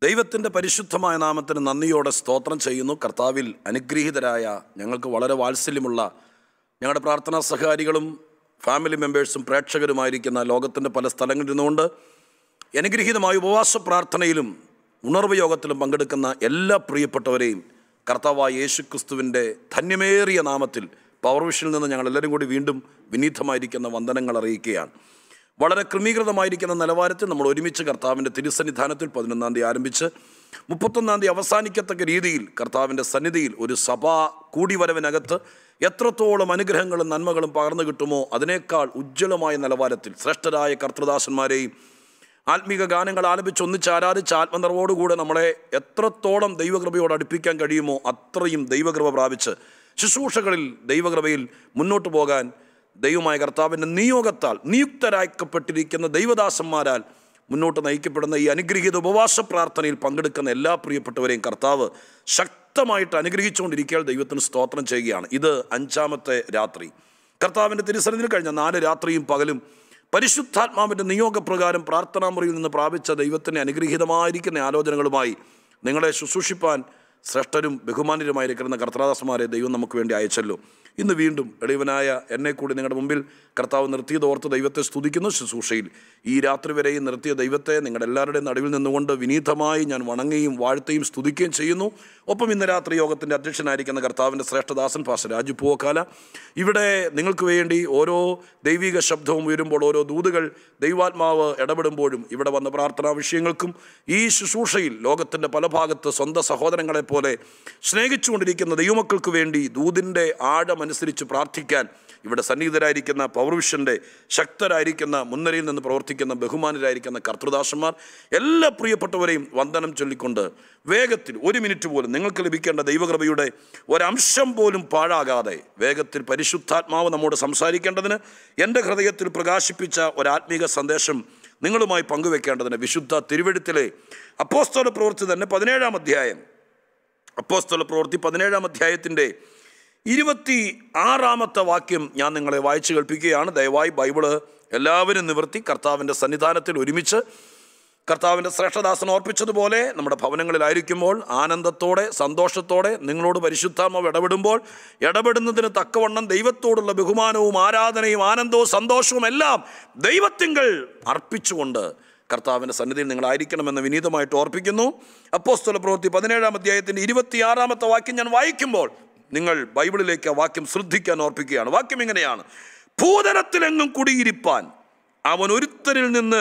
ദൈവത്തിൻ്റെ പരിശുദ്ധമായ നാമത്തിന് നന്ദിയോടെ സ്തോത്രം ചെയ്യുന്നു കർത്താവിൽ അനുഗ്രഹീതരായ ഞങ്ങൾക്ക് വളരെ വാത്സല്യമുള്ള ഞങ്ങളുടെ പ്രാർത്ഥനാ സഹകാരികളും ഫാമിലി മെമ്പേഴ്സും പ്രേക്ഷകരുമായിരിക്കുന്ന ലോകത്തിൻ്റെ പല സ്ഥലങ്ങളിൽ നിന്നുകൊണ്ട് അനുഗ്രഹീതമായ ഉപവാസ പ്രാർത്ഥനയിലും ഉണർവ് യോഗത്തിലും പങ്കെടുക്കുന്ന എല്ലാ പ്രിയപ്പെട്ടവരെയും കർത്താവായ യേശു ക്രിസ്തുവിൻ്റെ ധന്യമേറിയ നാമത്തിൽ പവർ വിഷനിൽ നിന്ന് ഞങ്ങൾ എല്ലാവരും കൂടി വീണ്ടും വിനീതമായിരിക്കുന്ന വന്ദനങ്ങൾ അറിയിക്കുകയാണ് വളരെ ക്രമീകൃതമായിരിക്കുന്ന നിലവാരത്തിൽ നമ്മൾ ഒരുമിച്ച് കർത്താവിൻ്റെ തിരുസന്നിധാനത്തിൽ പതിനൊന്നാം തീയതി ആരംഭിച്ച് മുപ്പത്തൊന്നാം തീയതി അവസാനിക്കത്തക്ക രീതിയിൽ കർത്താവിൻ്റെ സന്നിധിയിൽ ഒരു സഭാ കൂടിവരവിനകത്ത് എത്രത്തോളം അനുഗ്രഹങ്ങളും നന്മകളും പകർന്നു കിട്ടുമോ അതിനേക്കാൾ ഉജ്ജ്വലമായ നിലവാരത്തിൽ ശ്രേഷ്ഠരായ കർത്തൃദാസന്മാരെയും ആത്മീക ഗാനങ്ങൾ ആലപിച്ച് ഒന്നിച്ച് ആരാധിച്ച് ആത്മനിറവോടുകൂടെ നമ്മളെ എത്രത്തോളം ദൈവകൃപയോട് അടുപ്പിക്കാൻ കഴിയുമോ അത്രയും ദൈവകൃപ പ്രാപിച്ച് ശുശ്രൂഷകളിൽ ദൈവകൃപയിൽ മുന്നോട്ട് പോകാൻ ദൈവമായ കർത്താവിൻ്റെ നിയോഗത്താൽ നിയുക്തരാക്കപ്പെട്ടിരിക്കുന്ന ദൈവദാസന്മാരാൽ മുന്നോട്ട് നയിക്കപ്പെടുന്ന ഈ അനുഗ്രഹീത ഉപവാസ പ്രാർത്ഥനയിൽ പങ്കെടുക്കുന്ന എല്ലാ പ്രിയപ്പെട്ടവരെയും കർത്താവ് ശക്തമായിട്ട് അനുഗ്രഹിച്ചുകൊണ്ടിരിക്കാൻ ദൈവത്തിന് സ്തോത്രം ചെയ്യുകയാണ് ഇത് അഞ്ചാമത്തെ രാത്രി കർത്താവിൻ്റെ തിരുസന്നിധിയിൽ കഴിഞ്ഞ നാല് രാത്രിയും പകലും പരിശുദ്ധാത്മാവിൻ്റെ നിയോഗപ്രകാരം പ്രാർത്ഥനാ മുറിയിൽ നിന്ന് പ്രാപിച്ച ദൈവത്തിൻ്റെ അനുഗ്രഹീതമായിരിക്കുന്ന ആലോചനകളുമായി നിങ്ങളെ ശുശ്രൂഷിപ്പാൻ ശ്രേഷ്ഠരും ബഹുമാനരുമായിരിക്കുന്ന കർത്തദാസന്മാരെ ദൈവം നമുക്ക് വേണ്ടി അയച്ചല്ലോ ഇന്ന് വീണ്ടും എളിവനായ എന്നെ കൂടി നിങ്ങളുടെ മുമ്പിൽ കർത്താവ് നിർത്തിയത് ഓർത്ത് ദൈവത്തെ സ്തുതിക്കുന്നു ശുശ്രൂഷയിൽ ഈ രാത്രി വരെയും നിർത്തിയ ദൈവത്തെ നിങ്ങളുടെ എല്ലാവരുടെയും നടുവിൽ നിന്നുകൊണ്ട് വിനീതമായി ഞാൻ വണങ്ങുകയും വാഴ്ത്തുകയും സ്തുതിക്കുകയും ചെയ്യുന്നു ഒപ്പം ഇന്ന് രാത്രി യോഗത്തിൻ്റെ അധ്യക്ഷനായിരിക്കുന്ന കർത്താവിൻ്റെ ശ്രേഷ്ഠദാസൻ പാസ് രാജു പൂവക്കാല ഇവിടെ നിങ്ങൾക്ക് വേണ്ടി ഓരോ ദൈവിക ശബ്ദവും ഉയരുമ്പോൾ ഓരോ ദൂതുകൾ ദൈവാത്മാവ് ഇടപെടുമ്പോഴും ഇവിടെ വന്ന പ്രാർത്ഥനാ വിഷയങ്ങൾക്കും ഈ ശുശ്രൂഷയിൽ ലോകത്തിൻ്റെ പല ഭാഗത്ത് സ്വന്തം സഹോദരങ്ങളെ പോലെ സ്നേഹിച്ചുകൊണ്ടിരിക്കുന്ന ദൈവമക്കൾക്ക് വേണ്ടി ദൂതിൻ്റെ ആഴമനുസരിച്ച് പ്രാർത്ഥിക്കാൻ ഇവിടെ സന്നിഹിതരായിരിക്കുന്ന പൗർവിഷൻ്റെ ശക്തരായിരിക്കുന്ന മുൻനിരയിൽ നിന്ന് പ്രവർത്തിക്കുന്ന ബഹുമാനരായിരിക്കുന്ന കർത്തൃദാസന്മാർ എല്ലാ പ്രിയപ്പെട്ടവരെയും വന്ദനം ചൊല്ലിക്കൊണ്ട് വേഗത്തിൽ ഒരു മിനിറ്റ് പോലും നിങ്ങൾക്ക് ലഭിക്കേണ്ട ദൈവകൃപയുടെ ഒരംശം പോലും പാഴാകാതെ വേഗത്തിൽ പരിശുദ്ധാത്മാവ് നമ്മോട് സംസാരിക്കേണ്ടതിന് എൻ്റെ ഹൃദയത്തിൽ പ്രകാശിപ്പിച്ച ഒരാത്മീക സന്ദേശം നിങ്ങളുമായി പങ്കുവെക്കേണ്ടതിന് വിശുദ്ധ തിരുവഴുത്തിലെ അപ്പോസ്തല പ്രവൃത്തി തന്നെ പതിനേഴാം അധ്യായം അപ്പോസ്തല പ്രവൃത്തി പതിനേഴാം അധ്യായത്തിൻ്റെ ഇരുപത്തി ആറാമത്തെ വാക്യം ഞാൻ നിങ്ങളെ വായിച്ചു കേൾപ്പിക്കുകയാണ് ദയവായി ബൈബിള് എല്ലാവരും നിവർത്തി കർത്താവിൻ്റെ സന്നിധാനത്തിൽ ഒരുമിച്ച് കർത്താവിൻ്റെ ശ്രേഷ്ഠദാസൻ ഓർപ്പിച്ചതുപോലെ നമ്മുടെ ഭവനങ്ങളിലായിരിക്കുമ്പോൾ ആനന്ദത്തോടെ സന്തോഷത്തോടെ നിങ്ങളോട് പരിശുദ്ധാത്മാവ് ഇടപെടുമ്പോൾ ഇടപെടുന്നതിന് തക്കവണ്ണം ദൈവത്തോടുള്ള ബഹുമാനവും ആരാധനയും ആനന്ദവും സന്തോഷവും എല്ലാം ദൈവത്തിങ്കൾ അർപ്പിച്ചുകൊണ്ട് കർത്താവിൻ്റെ സന്നിധിയിൽ നിങ്ങളായിരിക്കണമെന്ന് വിനീതമായിട്ട് ഓർപ്പിക്കുന്നു അപ്പോസ്തല പ്രവൃത്തി പതിനേഴാം അധ്യായത്തിൻ്റെ ഇരുപത്തിയാറാമത്തെ വാക്യം ഞാൻ വായിക്കുമ്പോൾ നിങ്ങൾ ബൈബിളിലേക്ക് ആ വാക്യം ശ്രദ്ധിക്കാൻ ഓർപ്പിക്കുകയാണ് വാക്യം ഇങ്ങനെയാണ് ഭൂതലത്തിലെങ്ങും കുടിയിരിപ്പാൻ അവൻ ഒരുത്തരിൽ നിന്ന്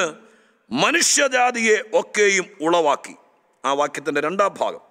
മനുഷ്യജാതിയെ ഒക്കെയും ഉളവാക്കി ആ വാക്യത്തിൻ്റെ രണ്ടാം ഭാഗം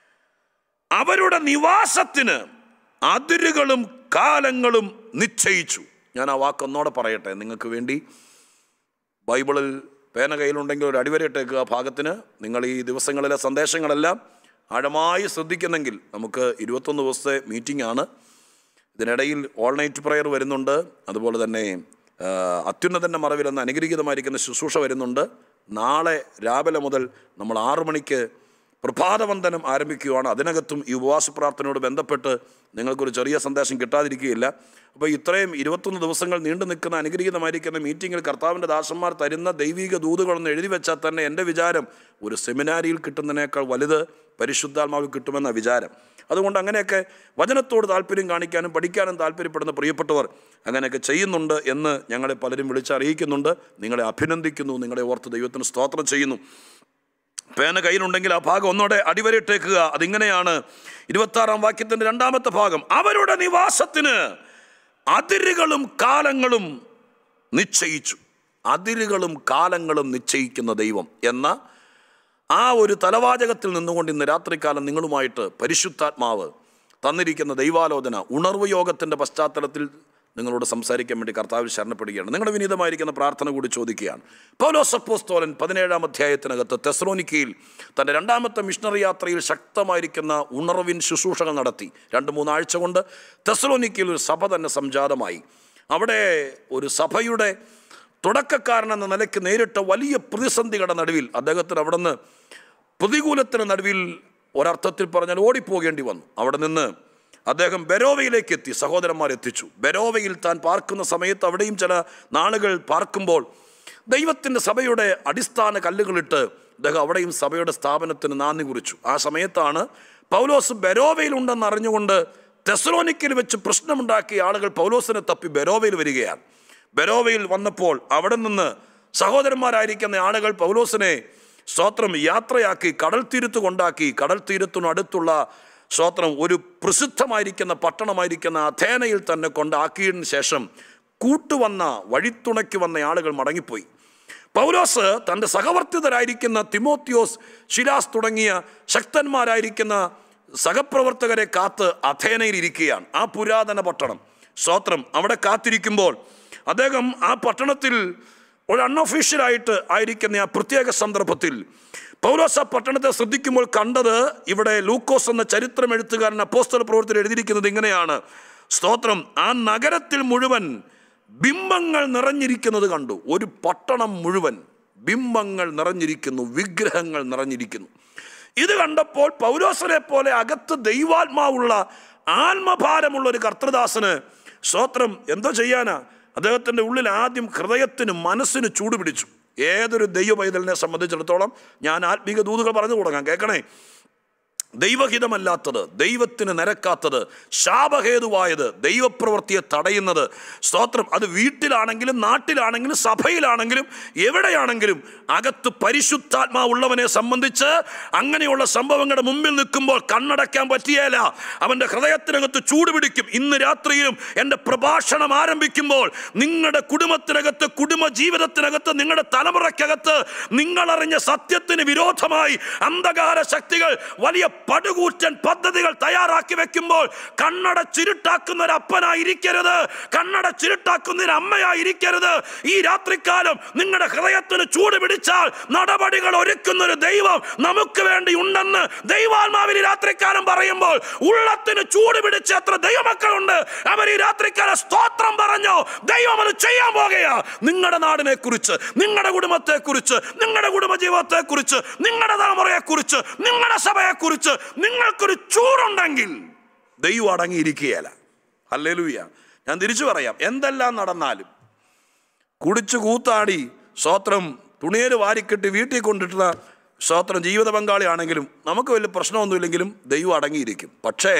അവരുടെ നിവാസത്തിന് അതിരുകളും കാലങ്ങളും നിശ്ചയിച്ചു ഞാൻ ആ വാക്ക് ഒന്നോടെ പറയട്ടെ നിങ്ങൾക്ക് വേണ്ടി ബൈബിളിൽ പേന കയ്യിലുണ്ടെങ്കിൽ ഒരു അടിവരയിട്ടേക്കുക ആ ഭാഗത്തിന് നിങ്ങൾ ഈ ദിവസങ്ങളിലെ സന്ദേശങ്ങളെല്ലാം ആഴമായി ശ്രദ്ധിക്കുന്നെങ്കിൽ നമുക്ക് ഇരുപത്തൊന്ന് ദിവസത്തെ മീറ്റിംഗ് ആണ് ഇതിനിടയിൽ ഓൾ നൈറ്റ് പ്രയർ വരുന്നുണ്ട് അതുപോലെ തന്നെ ആ, അത്യുന്നതൻ്റെ മറവിൽ എന്ന അനുഗ്രഹീതമായിരിക്കുന്ന ശുശ്രൂഷ വരുന്നുണ്ട് നാളെ രാവിലെ മുതൽ നമ്മൾ ആറു മണിക്ക് പ്രഭാതവന്ദനം ആരംഭിക്കുകയാണ് അതിനകത്തും ഈ ഉപവാസ പ്രാർത്ഥനയോട് ബന്ധപ്പെട്ട് നിങ്ങൾക്കൊരു ചെറിയ സന്ദേശം കിട്ടാതിരിക്കുകയില്ല അപ്പോൾ ഇത്രയും ഇരുപത്തൊന്ന് ദിവസങ്ങൾ നീണ്ടു നിൽക്കുന്ന അനുഗ്രഹീതമായിരിക്കുന്ന മീറ്റിങ്ങിൽ കർത്താവിൻ്റെ ദാസന്മാർ തരുന്ന ദൈവിക ദൂതുകളൊന്ന് എഴുതി വെച്ചാൽ തന്നെ എൻ്റെ വിചാരം ഒരു സെമിനാരിയിൽ കിട്ടുന്നതിനേക്കാൾ വലുത് പരിശുദ്ധാത്മാവിൽ കിട്ടുമെന്ന വിചാരം അതുകൊണ്ട് അങ്ങനെയൊക്കെ വചനത്തോട് താല്പര്യം കാണിക്കാനും പഠിക്കാനും താല്പര്യപ്പെടുന്ന പ്രിയപ്പെട്ടവർ അങ്ങനെയൊക്കെ ചെയ്യുന്നുണ്ട് എന്ന് ഞങ്ങളെ പലരും വിളിച്ചറിയിക്കുന്നുണ്ട് നിങ്ങളെ അഭിനന്ദിക്കുന്നു നിങ്ങളെ ഓർത്ത് ദൈവത്തിന് സ്തോത്രം ചെയ്യുന്നു പേന കയ്യിലുണ്ടെങ്കിൽ ആ ഭാഗം ഒന്നോടെ അടിവരയിട്ടേക്കുക അതിങ്ങനെയാണ് ഇരുപത്താറാം വാക്യത്തിൻ്റെ രണ്ടാമത്തെ ഭാഗം അവരുടെ നിവാസത്തിന് അതിരുകളും കാലങ്ങളും നിശ്ചയിച്ചു അതിരുകളും കാലങ്ങളും നിശ്ചയിക്കുന്ന ദൈവം എന്ന ആ ഒരു തലവാചകത്തിൽ നിന്നുകൊണ്ട് ഇന്ന് രാത്രികാലം നിങ്ങളുമായിട്ട് പരിശുദ്ധാത്മാവ് തന്നിരിക്കുന്ന ദൈവാലോചന ഉണർവ് യോഗത്തിൻ്റെ പശ്ചാത്തലത്തിൽ നിങ്ങളോട് സംസാരിക്കാൻ വേണ്ടി കർത്താവിൽ ശരണപ്പെടുകയാണ് നിങ്ങളുടെ വിനീതമായിരിക്കുന്ന പ്രാർത്ഥന കൂടി ചോദിക്കുകയാണ് പൗലോസ് അപ്പോസ്തോലൻ പതിനേഴാം അധ്യായത്തിനകത്ത് തെസ്ലോനിക്കയിൽ തൻ്റെ രണ്ടാമത്തെ മിഷണറി യാത്രയിൽ ശക്തമായിരിക്കുന്ന ഉണർവിൻ ശുശ്രൂഷകൾ നടത്തി രണ്ട് മൂന്നാഴ്ച കൊണ്ട് തെസ്ലോനിക്കയിൽ ഒരു സഭ തന്നെ സംജാതമായി അവിടെ ഒരു സഭയുടെ തുടക്കക്കാരനെന്ന നിലയ്ക്ക് നേരിട്ട വലിയ പ്രതിസന്ധികളുടെ നടുവിൽ അദ്ദേഹത്തിന് അവിടെ നിന്ന് പ്രതികൂലത്തിന് നടുവിൽ ഒരർത്ഥത്തിൽ പറഞ്ഞാൽ ഓടിപ്പോകേണ്ടി വന്നു അവിടെ നിന്ന് അദ്ദേഹം ബെരോവയിലേക്ക് എത്തി സഹോദരന്മാർ എത്തിച്ചു ബെരോവയിൽ താൻ പാർക്കുന്ന സമയത്ത് അവിടെയും ചില നാളുകൾ പാർക്കുമ്പോൾ ദൈവത്തിൻ്റെ സഭയുടെ അടിസ്ഥാന കല്ലുകളിട്ട് അദ്ദേഹം അവിടെയും സഭയുടെ സ്ഥാപനത്തിന് നാന്ദി കുറിച്ചു ആ സമയത്താണ് പൗലോസ് ബെരോവയിലുണ്ടെന്ന് അറിഞ്ഞുകൊണ്ട് തെസലോനിക്കയിൽ വെച്ച് പ്രശ്നമുണ്ടാക്കിയ ആളുകൾ പൗലോസിനെ തപ്പി ബെരോവയിൽ വരികയാണ് ബെരോവയിൽ വന്നപ്പോൾ അവിടെ നിന്ന് സഹോദരന്മാരായിരിക്കുന്ന ആളുകൾ പൗലോസിനെ സ്തോത്രം യാത്രയാക്കി കടൽ തീരത്ത് കൊണ്ടാക്കി കടൽ തീരത്തിനടുത്തുള്ള സ്തോത്രം ഒരു പ്രസിദ്ധമായിരിക്കുന്ന പട്ടണമായിരിക്കുന്ന അഥേനയിൽ തന്നെ കൊണ്ടാക്കിയതിന് ശേഷം കൂട്ടുവന്ന വഴിത്തുണയ്ക്ക് വന്ന ആളുകൾ മടങ്ങിപ്പോയി പൗലോസ് തൻ്റെ സഹവർത്തിതരായിരിക്കുന്ന തിമോത്തിയോസ് ശിലാസ് തുടങ്ങിയ ശക്തന്മാരായിരിക്കുന്ന സഹപ്രവർത്തകരെ കാത്ത് അഥേനയിൽ ഇരിക്കുകയാണ് ആ പുരാതന പട്ടണം സ്തോത്രം അവിടെ കാത്തിരിക്കുമ്പോൾ അദ്ദേഹം ആ പട്ടണത്തിൽ ഒരു അൺഒഫീഷ്യലായിട്ട് ആയിരിക്കുന്ന ആ പ്രത്യേക സന്ദർഭത്തിൽ പൗലോസ് ആ പട്ടണത്തെ ശ്രദ്ധിക്കുമ്പോൾ കണ്ടത് ഇവിടെ ലൂക്കോസ് എന്ന ചരിത്രം എഴുത്തുകാരൻ അപ്പോസ്തല പ്രവർത്തനം എഴുതിയിരിക്കുന്നത് ഇങ്ങനെയാണ് സ്തോത്രം ആ നഗരത്തിൽ മുഴുവൻ ബിംബങ്ങൾ നിറഞ്ഞിരിക്കുന്നത് കണ്ടു ഒരു പട്ടണം മുഴുവൻ ബിംബങ്ങൾ നിറഞ്ഞിരിക്കുന്നു വിഗ്രഹങ്ങൾ നിറഞ്ഞിരിക്കുന്നു ഇത് കണ്ടപ്പോൾ പൗലോസനെ പോലെ അകത്ത് ദൈവാത്മാവുള്ള ആത്മഭാരമുള്ള ഒരു കർത്തൃദാസന് സ്തോത്രം എന്തോ ചെയ്യാനാ അദ്ദേഹത്തിൻ്റെ ഉള്ളിൽ ആദ്യം ഹൃദയത്തിന് മനസ്സിന് ചൂട് പിടിച്ചു ഏതൊരു ദൈവ പൈതലിനെ സംബന്ധിച്ചിടത്തോളം ഞാൻ ആത്മീക ദൂതുകൾ പറഞ്ഞു തുടങ്ങാം കേൾക്കണേ ദൈവഹിതമല്ലാത്തത് ദൈവത്തിന് നിരക്കാത്തത് ശാപഹേതുവായത് ദൈവപ്രവൃത്തിയെ തടയുന്നത് സ്തോത്രം അത് വീട്ടിലാണെങ്കിലും നാട്ടിലാണെങ്കിലും സഭയിലാണെങ്കിലും എവിടെയാണെങ്കിലും അകത്ത് പരിശുദ്ധാത്മാവുള്ളവനെ സംബന്ധിച്ച് അങ്ങനെയുള്ള സംഭവങ്ങളുടെ മുമ്പിൽ നിൽക്കുമ്പോൾ കണ്ണടയ്ക്കാൻ പറ്റിയേല അവൻ്റെ ഹൃദയത്തിനകത്ത് ചൂട് പിടിക്കും ഇന്ന് രാത്രിയിലും എൻ്റെ പ്രഭാഷണം ആരംഭിക്കുമ്പോൾ നിങ്ങളുടെ കുടുംബത്തിനകത്ത് കുടുംബ ജീവിതത്തിനകത്ത് നിങ്ങളുടെ തലമുറയ്ക്കകത്ത് നിങ്ങളറിഞ്ഞ സത്യത്തിന് വിരോധമായി അന്ധകാര ശക്തികൾ വലിയ പടുകൂറ്റൻ പദ്ധതികൾ തയ്യാറാക്കി വെക്കുമ്പോൾ കണ്ണട ചിരുട്ടാക്കുന്ന ഒരു അപ്പനായിരിക്കരുത് കണ്ണട ചിരുട്ടാക്കുന്ന ഒരു അമ്മയായിരിക്കരുത് ഈ രാത്രിക്കാലം നിങ്ങളുടെ ഹൃദയത്തിന് ചൂട് പിടിച്ചാൽ നടപടികൾ ഒരുക്കുന്ന ഒരു ദൈവം നമുക്ക് വേണ്ടി ഉണ്ടെന്ന് ദൈവാത്മാവിൽ ഈ രാത്രിക്കാലം പറയുമ്പോൾ ഉള്ളത്തിന് ചൂട് പിടിച്ച എത്ര ദൈവമക്കളുണ്ട് അവർ ഈ രാത്രിക്കാലം സ്തോത്രം പറഞ്ഞു ദൈവം അത് ചെയ്യാൻ പോകുകയാ നിങ്ങളുടെ നാടിനെ കുറിച്ച് നിങ്ങളുടെ കുടുംബത്തെ കുറിച്ച് നിങ്ങളുടെ കുടുംബജീവിതത്തെ കുറിച്ച് നിങ്ങളുടെ തലമുറയെ കുറിച്ച് നിങ്ങളുടെ സഭയെ കുറിച്ച് നിങ്ങൾക്കൊരു ചൂടുണ്ടെങ്കിൽ ദൈവം അടങ്ങിയിരിക്കുകയല്ല അല്ലേലൂയ ഞാൻ തിരിച്ചു പറയാം എന്തെല്ലാം നടന്നാലും കുടിച്ചു കൂത്താടി സ്വോത്രം തുണിയേൽ വാരിക്കെട്ടി വീട്ടിൽ കൊണ്ടിട്ടുള്ള സ്വോത്രം ജീവിത പങ്കാളിയാണെങ്കിലും നമുക്ക് വലിയ പ്രശ്നമൊന്നുമില്ലെങ്കിലും ദൈവം അടങ്ങിയിരിക്കും പക്ഷേ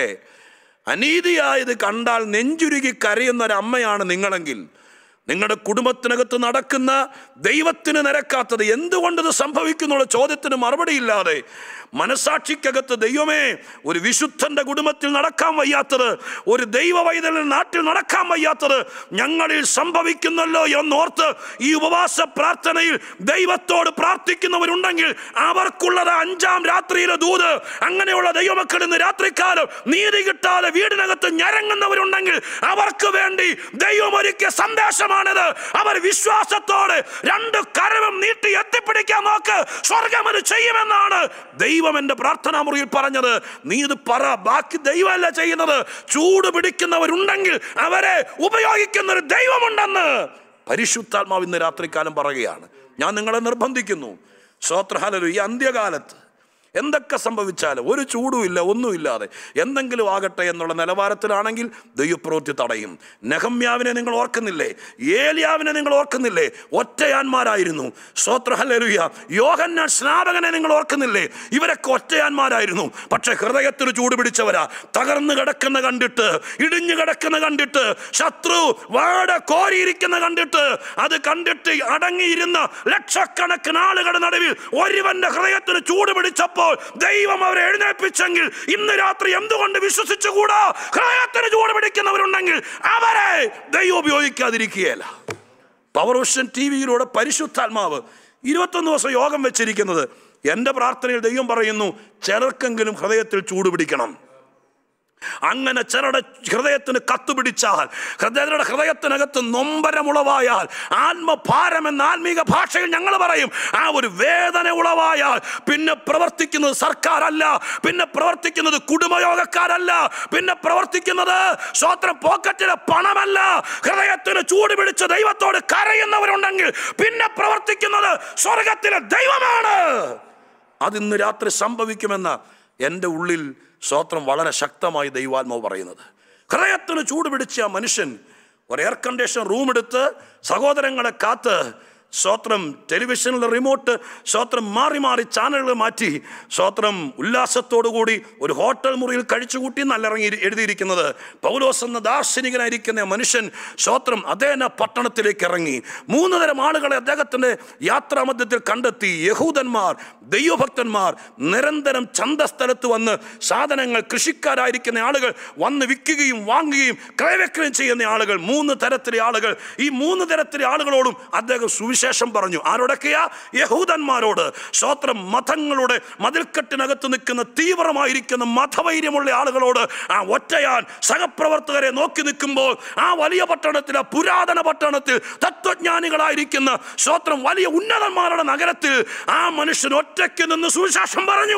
അനീതിയായത് കണ്ടാൽ നെഞ്ചുരുകി കരയുന്ന ഒരു അമ്മയാണ് നിങ്ങളെങ്കിൽ നിങ്ങളുടെ കുടുംബത്തിനകത്ത് നടക്കുന്ന ദൈവത്തിന് നിരക്കാത്തത് എന്തുകൊണ്ട് ഇത് സംഭവിക്കുന്നുള്ള ചോദ്യത്തിന് മറുപടിയില്ലാതെ മനസാക്ഷിക്കകത്ത് ദൈവമേ ഒരു വിശുദ്ധന്റെ കുടുംബത്തിൽ നടക്കാൻ വയ്യാത്തത് ഒരു ദൈവ വൈതലിൽ നാട്ടിൽ നടക്കാൻ വയ്യാത്തത് ഞങ്ങളിൽ സംഭവിക്കുന്നല്ലോ എന്നോർത്ത് ഈ ഉപവാസ പ്രാർത്ഥനയിൽ ദൈവത്തോട് പ്രാർത്ഥിക്കുന്നവരുണ്ടെങ്കിൽ അവർക്കുള്ളത് അഞ്ചാം രാത്രിയിലെ ദൂത് അങ്ങനെയുള്ള ദൈവമക്കൾ ഇന്ന് രാത്രിക്കാലം നീതി കിട്ടാതെ വീടിനകത്ത് ഞരങ്ങുന്നവരുണ്ടെങ്കിൽ അവർക്ക് വേണ്ടി ദൈവം ഒരുക്കിയ സന്ദേശമാണിത് അവർ വിശ്വാസത്തോടെ രണ്ട് കരവും നീട്ടി എത്തിപ്പിടിക്കാൻ നോക്ക് സ്വർഗം അത് ചെയ്യുമെന്നാണ് ദൈവം എൻ്റെ പ്രാർത്ഥനാ മുറിയിൽ പറഞ്ഞത് നീ ഇത് പറ ബാക്കി ദൈവമല്ല ചെയ്യുന്നത് ചൂട് പിടിക്കുന്നവരുണ്ടെങ്കിൽ അവരെ ഉപയോഗിക്കുന്ന ഒരു ദൈവമുണ്ടെന്ന് പരിശുദ്ധാത്മാവ് ഇന്ന് രാത്രികാലം പറയുകയാണ് ഞാൻ നിങ്ങളെ നിർബന്ധിക്കുന്നു ശ്രോത്രഹാലു ഈ അന്ത്യകാലത്ത് എന്തൊക്കെ സംഭവിച്ചാലും ഒരു ചൂടുമില്ല ഒന്നുമില്ലാതെ എന്തെങ്കിലും ആകട്ടെ എന്നുള്ള നിലവാരത്തിലാണെങ്കിൽ ദൈവപ്രവൃത്തി തടയും നെഹമ്യാവിനെ നിങ്ങൾ ഓർക്കുന്നില്ലേ ഏലിയാവിനെ നിങ്ങൾ ഓർക്കുന്നില്ലേ ഒറ്റയാന്മാരായിരുന്നു സ്വത്രഹലരുയ യോഹന്നാൻ സ്നാപകനെ നിങ്ങൾ ഓർക്കുന്നില്ലേ ഇവരൊക്കെ ഒറ്റയാന്മാരായിരുന്നു പക്ഷെ ഹൃദയത്തിന് ചൂട് പിടിച്ചവരാ തകർന്നു കിടക്കുന്ന കണ്ടിട്ട് ഇടിഞ്ഞു കിടക്കുന്ന കണ്ടിട്ട് ശത്രു വാട കോരിയിരിക്കുന്ന കണ്ടിട്ട് അത് കണ്ടിട്ട് അടങ്ങിയിരുന്ന ലക്ഷക്കണക്കിന് ആളുകളുടെ നടുവിൽ ഒരുവന്റെ ഹൃദയത്തിന് ചൂട് പിടിച്ചപ്പോൾ ദൈവം അവരെ എഴുന്നേൽപ്പിച്ചെങ്കിൽ ഇന്ന് രാത്രി എന്തുകൊണ്ട് വിശ്വസിച്ചുകൂടാ ഹൃദയത്തിന് ചൂട് പിടിക്കുന്നവരുണ്ടെങ്കിൽ അവരെ ദൈവം ഉപയോഗിക്കാതിരിക്കുകയല്ല പവർ വിഷൻ ടി വിയിലൂടെ പരിശുദ്ധാത്മാവ് ഇരുപത്തൊന്ന് ദിവസം യോഗം വെച്ചിരിക്കുന്നത് എൻ്റെ പ്രാർത്ഥനയിൽ ദൈവം പറയുന്നു ചിലർക്കെങ്കിലും ഹൃദയത്തിൽ ചൂട് പിടിക്കണം അങ്ങനെ ചിലരുടെ ഹൃദയത്തിന് കത്തുപിടിച്ചാൽ ഹൃദയരുടെ ഹൃദയത്തിനകത്ത് നൊമ്പരമുളവായാൽ ആത്മഭാരം എന്ന ആത്മീക ഭാഷയിൽ ഞങ്ങൾ പറയും ആ ഒരു വേദന ഉളവായാൽ പിന്നെ പ്രവർത്തിക്കുന്നത് സർക്കാരല്ല പിന്നെ പ്രവർത്തിക്കുന്നത് കുടുംബയോഗക്കാരല്ല പിന്നെ പ്രവർത്തിക്കുന്നത് സ്വോത്ര പോക്കറ്റിലെ പണമല്ല ഹൃദയത്തിന് ചൂട് പിടിച്ച് ദൈവത്തോട് കരയുന്നവരുണ്ടെങ്കിൽ പിന്നെ പ്രവർത്തിക്കുന്നത് സ്വർഗത്തിലെ ദൈവമാണ് അതിന്ന് രാത്രി സംഭവിക്കുമെന്ന എൻ്റെ ഉള്ളിൽ സ്വോത്രം വളരെ ശക്തമായി ദൈവാത്മാവ് പറയുന്നത് ഹൃദയത്തിന് ചൂട് പിടിച്ച ആ മനുഷ്യൻ ഒരു എയർ കണ്ടീഷൻ റൂം എടുത്ത് സഹോദരങ്ങളെ കാത്ത് സ്വോത്രം ടെലിവിഷനിലെ റിമോട്ട് സ്വോത്രം മാറി മാറി ചാനലുകൾ മാറ്റി സ്വോത്രം ഉല്ലാസത്തോടുകൂടി ഒരു ഹോട്ടൽ മുറിയിൽ കഴിച്ചുകൂട്ടി എന്നല്ല ഇറങ്ങി എഴുതിയിരിക്കുന്നത് പൗലോസ് എന്ന ദാർശനികനായിരിക്കുന്ന മനുഷ്യൻ സ്വോത്രം അതേന പട്ടണത്തിലേക്ക് ഇറങ്ങി മൂന്ന് തരം ആളുകളെ അദ്ദേഹത്തിൻ്റെ യാത്രാമധ്യത്തിൽ കണ്ടെത്തി യഹൂദന്മാർ ദൈവഭക്തന്മാർ നിരന്തരം ചന്തസ്ഥലത്ത് വന്ന് സാധനങ്ങൾ കൃഷിക്കാരായിരിക്കുന്ന ആളുകൾ വന്ന് വിൽക്കുകയും വാങ്ങുകയും ക്രയവിക്രയം ചെയ്യുന്ന ആളുകൾ മൂന്ന് തരത്തിലെ ആളുകൾ ഈ മൂന്ന് തരത്തിലെ ആളുകളോടും അദ്ദേഹം സുവിശേഷം പറഞ്ഞു ആരോടൊക്കെയാ യഹൂദന്മാരോട് സ്വോത്രം മതങ്ങളുടെ മതിൽക്കെട്ടിനകത്ത് നിൽക്കുന്ന തീവ്രമായിരിക്കുന്ന മതവൈര്യമുള്ള ആളുകളോട് ആ ഒറ്റയാൻ സഹപ്രവർത്തകരെ നോക്കി നിൽക്കുമ്പോൾ ആ വലിയ പട്ടണത്തിൽ ആ പുരാതന പട്ടണത്തിൽ തത്വജ്ഞാനികളായിരിക്കുന്ന സ്വോത്രം വലിയ ഉന്നതന്മാരുടെ നഗരത്തിൽ ആ മനുഷ്യൻ ഒറ്റയ്ക്ക് നിന്ന് സുവിശേഷം പറഞ്ഞു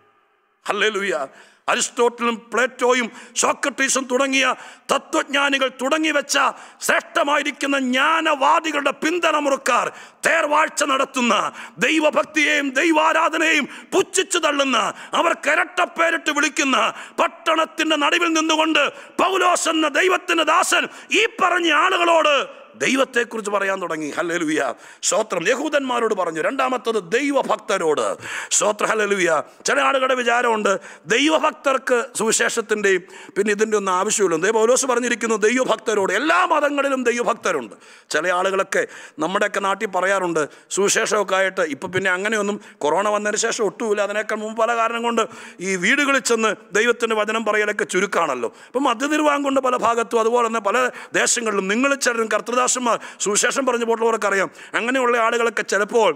ഹല്ലേലൂയ അരിസ്റ്റോട്ടിലും പ്ലേറ്റോയും സോക്രട്ടീസും തുടങ്ങിയ തത്വജ്ഞാനികൾ തുടങ്ങി വെച്ച ശ്രേഷ്ഠമായിരിക്കുന്ന ജ്ഞാനവാദികളുടെ പിന്തലമുറക്കാർ തേർവാഴ്ച നടത്തുന്ന ദൈവഭക്തിയെയും ദൈവാരാധനയെയും പുച്ഛിച്ചു തള്ളുന്ന അവർ കരട്ടപ്പേരിട്ട് വിളിക്കുന്ന പട്ടണത്തിന്റെ നടുവിൽ നിന്നുകൊണ്ട് പൗലോസ് എന്ന ദൈവത്തിന്റെ ദാസൻ ഈ പറഞ്ഞ ആളുകളോട് ദൈവത്തെക്കുറിച്ച് പറയാൻ തുടങ്ങി ഹല്ലേലൂയ സ്തോത്രം യഹൂദന്മാരോട് പറഞ്ഞു രണ്ടാമത്തത് ദൈവഭക്തരോട് സ്തോത്ര ഹല്ലേലൂയ ചില ആളുകളുടെ വിചാരമുണ്ട് ദൈവഭക്തർക്ക് സുവിശേഷത്തിൻ്റെയും പിന്നെ ഇതിൻ്റെ ഒന്നും ആവശ്യമില്ല ദൈവ പൗലോസ് പറഞ്ഞിരിക്കുന്നു ദൈവഭക്തരോട് എല്ലാ മതങ്ങളിലും ദൈവഭക്തരുണ്ട് ചില ആളുകളൊക്കെ നമ്മുടെയൊക്കെ നാട്ടിൽ പറയാറുണ്ട് സുവിശേഷമൊക്കെ ആയിട്ട് ഇപ്പം പിന്നെ അങ്ങനെയൊന്നും കൊറോണ വന്നതിന് ശേഷം ഒട്ടുമില്ല അതിനേക്കാൾ മുമ്പ് പല കാരണം കൊണ്ട് ഈ വീടുകളിൽ ചെന്ന് ദൈവത്തിൻ്റെ വചനം പറയലൊക്കെ ചുരുക്കാണല്ലോ ഇപ്പം മധ്യ തിരുവാങ്കൊണ്ട് പല ഭാഗത്തും അതുപോലെ തന്നെ പല ദേശങ്ങളിലും നിങ്ങൾ ചിലരും കർത്തൃദാസന്മാർ സുവിശേഷം പറഞ്ഞു പോയിട്ടുള്ളവർക്ക് അറിയാം അങ്ങനെയുള്ള ആളുകളൊക്കെ ചിലപ്പോൾ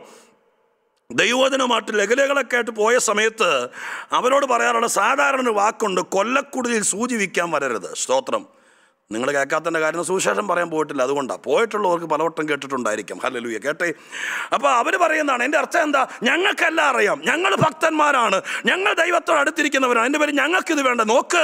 ദൈവവചനമായിട്ട് ലഘുലകളൊക്കെ ആയിട്ട് പോയ സമയത്ത് അവരോട് പറയാറുള്ള സാധാരണ ഒരു വാക്കുണ്ട് കൊല്ലക്കുടലിൽ സൂചി വിൽക്കാൻ വരരുത് സ്തോത്രം നിങ്ങൾ കേൾക്കാത്തതിൻ്റെ കാര്യം സുവിശേഷം പറയാൻ പോയിട്ടില്ല അതുകൊണ്ടാണ് പോയിട്ടുള്ളവർക്ക് പലവട്ടം കേട്ടിട്ടുണ്ടായിരിക്കും ഹല്ലേലൂയ കേട്ടെ അപ്പോൾ അവർ പറയുന്നതാണ് എൻ്റെ അർത്ഥം എന്താ ഞങ്ങൾക്കെല്ലാം അറിയാം ഞങ്ങൾ ഭക്തന്മാരാണ് ഞങ്ങൾ ദൈവത്തോട് അടുത്തിരിക്കുന്നവരാണ് എൻ്റെ പേര് ഞങ്ങൾക്കിത് വേണ്ട നോക്ക്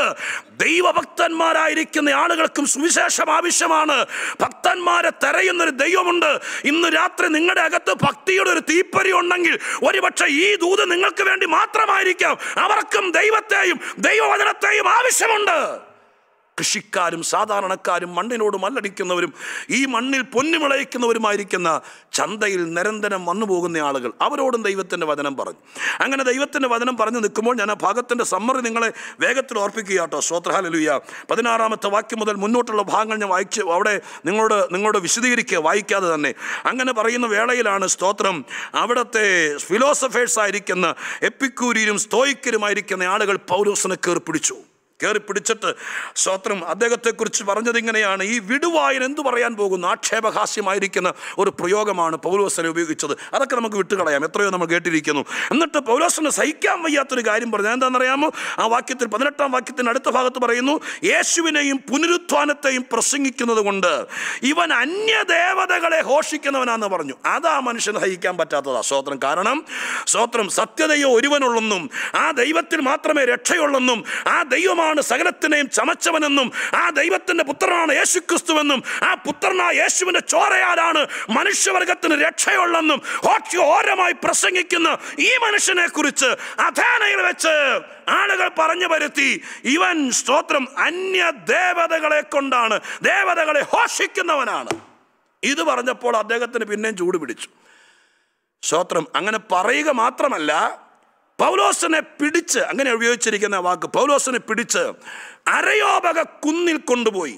ദൈവഭക്തന്മാരായിരിക്കുന്ന ആളുകൾക്കും സുവിശേഷം ആവശ്യമാണ് ഭക്തന്മാരെ തെരയുന്നൊരു ദൈവമുണ്ട് ഇന്ന് രാത്രി നിങ്ങളുടെ അകത്ത് ഭക്തിയുടെ ഒരു തീപ്പരി ഉണ്ടെങ്കിൽ ഒരുപക്ഷെ ഈ ദൂത് നിങ്ങൾക്ക് വേണ്ടി മാത്രമായിരിക്കാം അവർക്കും ദൈവത്തെയും ദൈവവചനത്തെയും ആവശ്യമുണ്ട് കൃഷിക്കാരും സാധാരണക്കാരും മണ്ണിനോട് മല്ലടിക്കുന്നവരും ഈ മണ്ണിൽ പൊന്നുമിളയിക്കുന്നവരുമായിരിക്കുന്ന ചന്തയിൽ നിരന്തരം വന്നു പോകുന്ന ആളുകൾ അവരോടും ദൈവത്തിൻ്റെ വചനം പറഞ്ഞു അങ്ങനെ ദൈവത്തിൻ്റെ വചനം പറഞ്ഞു നിൽക്കുമ്പോൾ ഞാൻ ആ ഭാഗത്തിൻ്റെ സമ്മറി നിങ്ങളെ വേഗത്തിൽ ഓർപ്പിക്കുക കേട്ടോ ശ്രോത്രഹാലലുയ പതിനാറാമത്തെ വാക്യം മുതൽ മുന്നോട്ടുള്ള ഭാഗങ്ങൾ ഞാൻ വായിച്ച് അവിടെ നിങ്ങളോട് നിങ്ങളോട് വിശദീകരിക്കുക വായിക്കാതെ തന്നെ അങ്ങനെ പറയുന്ന വേളയിലാണ് സ്തോത്രം അവിടുത്തെ ഫിലോസഫേഴ്സ് ആയിരിക്കുന്ന എപ്പിക്കൂരിയും സ്തോയിക്കരുമായിരിക്കുന്ന ആളുകൾ പൗരോസിനെ കയറി പിടിച്ചു കയറി പിടിച്ചിട്ട് സ്തോത്രം അദ്ദേഹത്തെക്കുറിച്ച് പറഞ്ഞത് ഇങ്ങനെയാണ് ഈ വിടുവായൻ എന്തു പറയാൻ പോകുന്നു ആക്ഷേപഹാസ്യമായിരിക്കുന്ന ഒരു പ്രയോഗമാണ് പൗലോസനെ ഉപയോഗിച്ചത് അതൊക്കെ നമുക്ക് വിട്ടുകളയാം എത്രയോ നമ്മൾ കേട്ടിരിക്കുന്നു എന്നിട്ട് പൗലോസിനെ സഹിക്കാൻ വയ്യാത്തൊരു കാര്യം പറഞ്ഞു എന്താണെന്നറിയാമോ ആ വാക്യത്തിൽ പതിനെട്ടാം വാക്യത്തിന് അടുത്ത ഭാഗത്ത് പറയുന്നു യേശുവിനെയും പുനരുത്ഥാനത്തെയും പ്രസംഗിക്കുന്നത് കൊണ്ട് ഇവൻ അന്യദേവതകളെ ഘോഷിക്കുന്നവനാന്ന് പറഞ്ഞു അതാ മനുഷ്യന് സഹിക്കാൻ പറ്റാത്തതാ സ്തോത്രം കാരണം സ്തോത്രം സത്യതയോ ഒരുവനുള്ളെന്നും ആ ദൈവത്തിൽ മാത്രമേ രക്ഷയുള്ളെന്നും ആ ദൈവമാണ് സകലത്തിനെയും ചമച്ചവനെന്നും ആ ദൈവത്തിന്റെ പുത്രനാണ് യേശുക്രിസ്തുവെന്നും ആ പുത്രനായ യേശുവിന്റെ ചോരയാലാണ് മനുഷ്യവർഗത്തിന് രക്ഷയുള്ളെന്നും ഓരമായി പ്രസംഗിക്കുന്ന ഈ മനുഷ്യനെ കുറിച്ച് അഥേനയിൽ വെച്ച് ആളുകൾ പറഞ്ഞു വരുത്തി ഇവൻ സ്തോത്രം അന്യ ദേവതകളെ കൊണ്ടാണ് ദേവതകളെ ഹോഷിക്കുന്നവനാണ് ഇത് പറഞ്ഞപ്പോൾ അദ്ദേഹത്തിന് പിന്നെയും ചൂട് പിടിച്ചു സ്തോത്രം അങ്ങനെ പറയുക മാത്രമല്ല പൗലോസിനെ പിടിച്ച് അങ്ങനെ ഉപയോഗിച്ചിരിക്കുന്ന വാക്ക് പൗലോസിനെ പിടിച്ച് അരയോപക കുന്നിൽ കൊണ്ടുപോയി